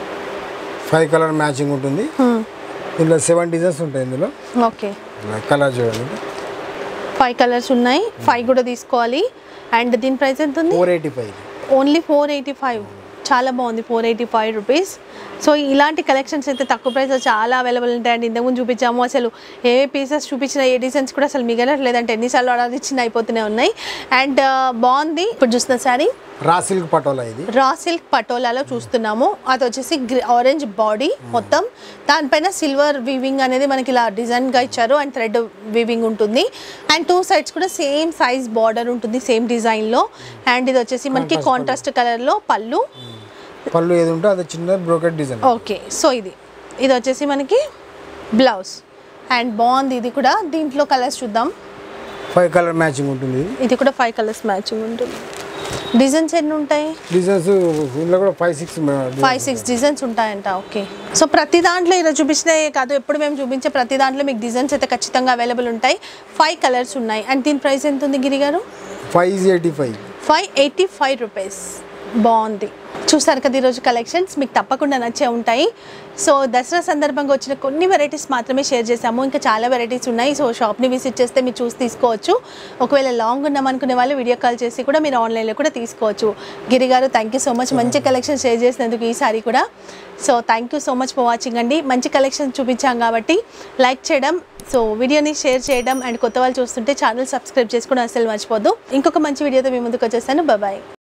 ఫైవ్ కలర్ మ్యాచింగ్ ఉంటుంది ఇందులో సెవెన్ డిజైన్స్ ఉంటాయి ఇందులో ఓకే కలర్ చూడండి ఫైవ్ కలర్స్ ఉన్నాయి ఫైవ్ కూడా తీసుకోవాలి అండ్ దీని ప్రైస్ ఎంత ఉంది four eighty five only four eighty five చాలా బాగుంది four eighty five rupees so ఇలాంటి కలెక్షన్స్ అయితే తక్కువ ప్రైస్లో చాలా అవైలబుల్ ఉంటాయండి ఇంతకుముందు చూపించాము అసలు ఏ పీసెస్ చూపించిన ఏ డిజైన్స్ కూడా అసలు మిగలట్లేదంటే ఎన్నిసార్లు ఆర్డర్ ఇచ్చిన అయిపోతూనే ఉన్నాయి అండ్ బాగుంది ఇప్పుడు చూస్తున్న శారీ రా సిల్క్ పటోలా ఇది రా సిల్క్ పటోలాలో చూస్తున్నాము అది వచ్చేసి ఆరెంజ్ బాడీ మొత్తం దానిపైన సిల్వర్ వీవింగ్ అనేది మనకి ఇలా డిజైన్గా ఇచ్చారు అండ్ థ్రెడ్ వీవింగ్ ఉంటుంది అండ్ టూ సైడ్స్ కూడా సేమ్ సైజ్ బార్డర్ ఉంటుంది సేమ్ డిజైన్లో అండ్ ఇది వచ్చేసి మనకి కాంట్రాస్ట్ కలర్లో పళ్ళు పళ్ళు ఏది ఉంటే అది చిన్న బ్రోకెట్ డిజైన్ ఓకే సో ఇది ఇది వచ్చేసి మనకి బ్లౌజ్ అండ్ బాగుంది ఇది కూడా దీంట్లో కలర్స్ చూద్దాం ఫైవ్ కలర్ మ్యాచింగ్ ఉంటుంది ఇది ఇది కూడా ఫైవ్ కలర్స్ మ్యాచింగ్ ఉంటుంది డిజైన్స్ ఎన్ని ఉంటాయి డిజైన్స్ ఇందులో కూడా five six five six designs ఉంటాయంట ఓకే సో ప్రతి దాంట్లో ఇలా చూపించినాయి కాదు ఎప్పుడు మేము చూపించే ప్రతి దాంట్లో మీకు డిజైన్స్ అయితే ఖచ్చితంగా అవైలబుల్ ఉంటాయి ఫైవ్ కలర్స్ ఉన్నాయి అండ్ దీని ప్రైస్ ఎంత ఉంది గిరి గారు five eighty five five eighty five rupees బాగుంది చూసారు కదా ఈరోజు కలెక్షన్స్ మీకు తప్పకుండా నచ్చే ఉంటాయి సో దసరా సందర్భంగా వచ్చిన కొన్ని వెరైటీస్ మాత్రమే షేర్ చేసాము ఇంకా చాలా వెరైటీస్ ఉన్నాయి సో షాప్ని విజిట్ చేస్తే మీరు చూసి తీసుకోవచ్చు ఒకవేళ లాంగ్ ఉన్నామనుకునే వాళ్ళు వీడియో కాల్ చేసి కూడా మీరు ఆన్లైన్లో కూడా తీసుకోవచ్చు గిరి గారు థ్యాంక్ యూ సో మచ్ మంచి కలెక్షన్ షేర్ చేసినందుకు ఈసారి కూడా so thank you so much for watching అండి మంచి కలెక్షన్ చూపించాం కాబట్టి లైక్ చేయడం సో వీడియోని షేర్ చేయడం అండ్ కొత్త వాళ్ళు చూస్తుంటే ఛానల్ సబ్స్క్రైబ్ చేసుకోవడం అసలు మర్చిపోద్దు ఇంకొక మంచి వీడియోతో మీ ముందుకు వచ్చేస్తాను బాయ్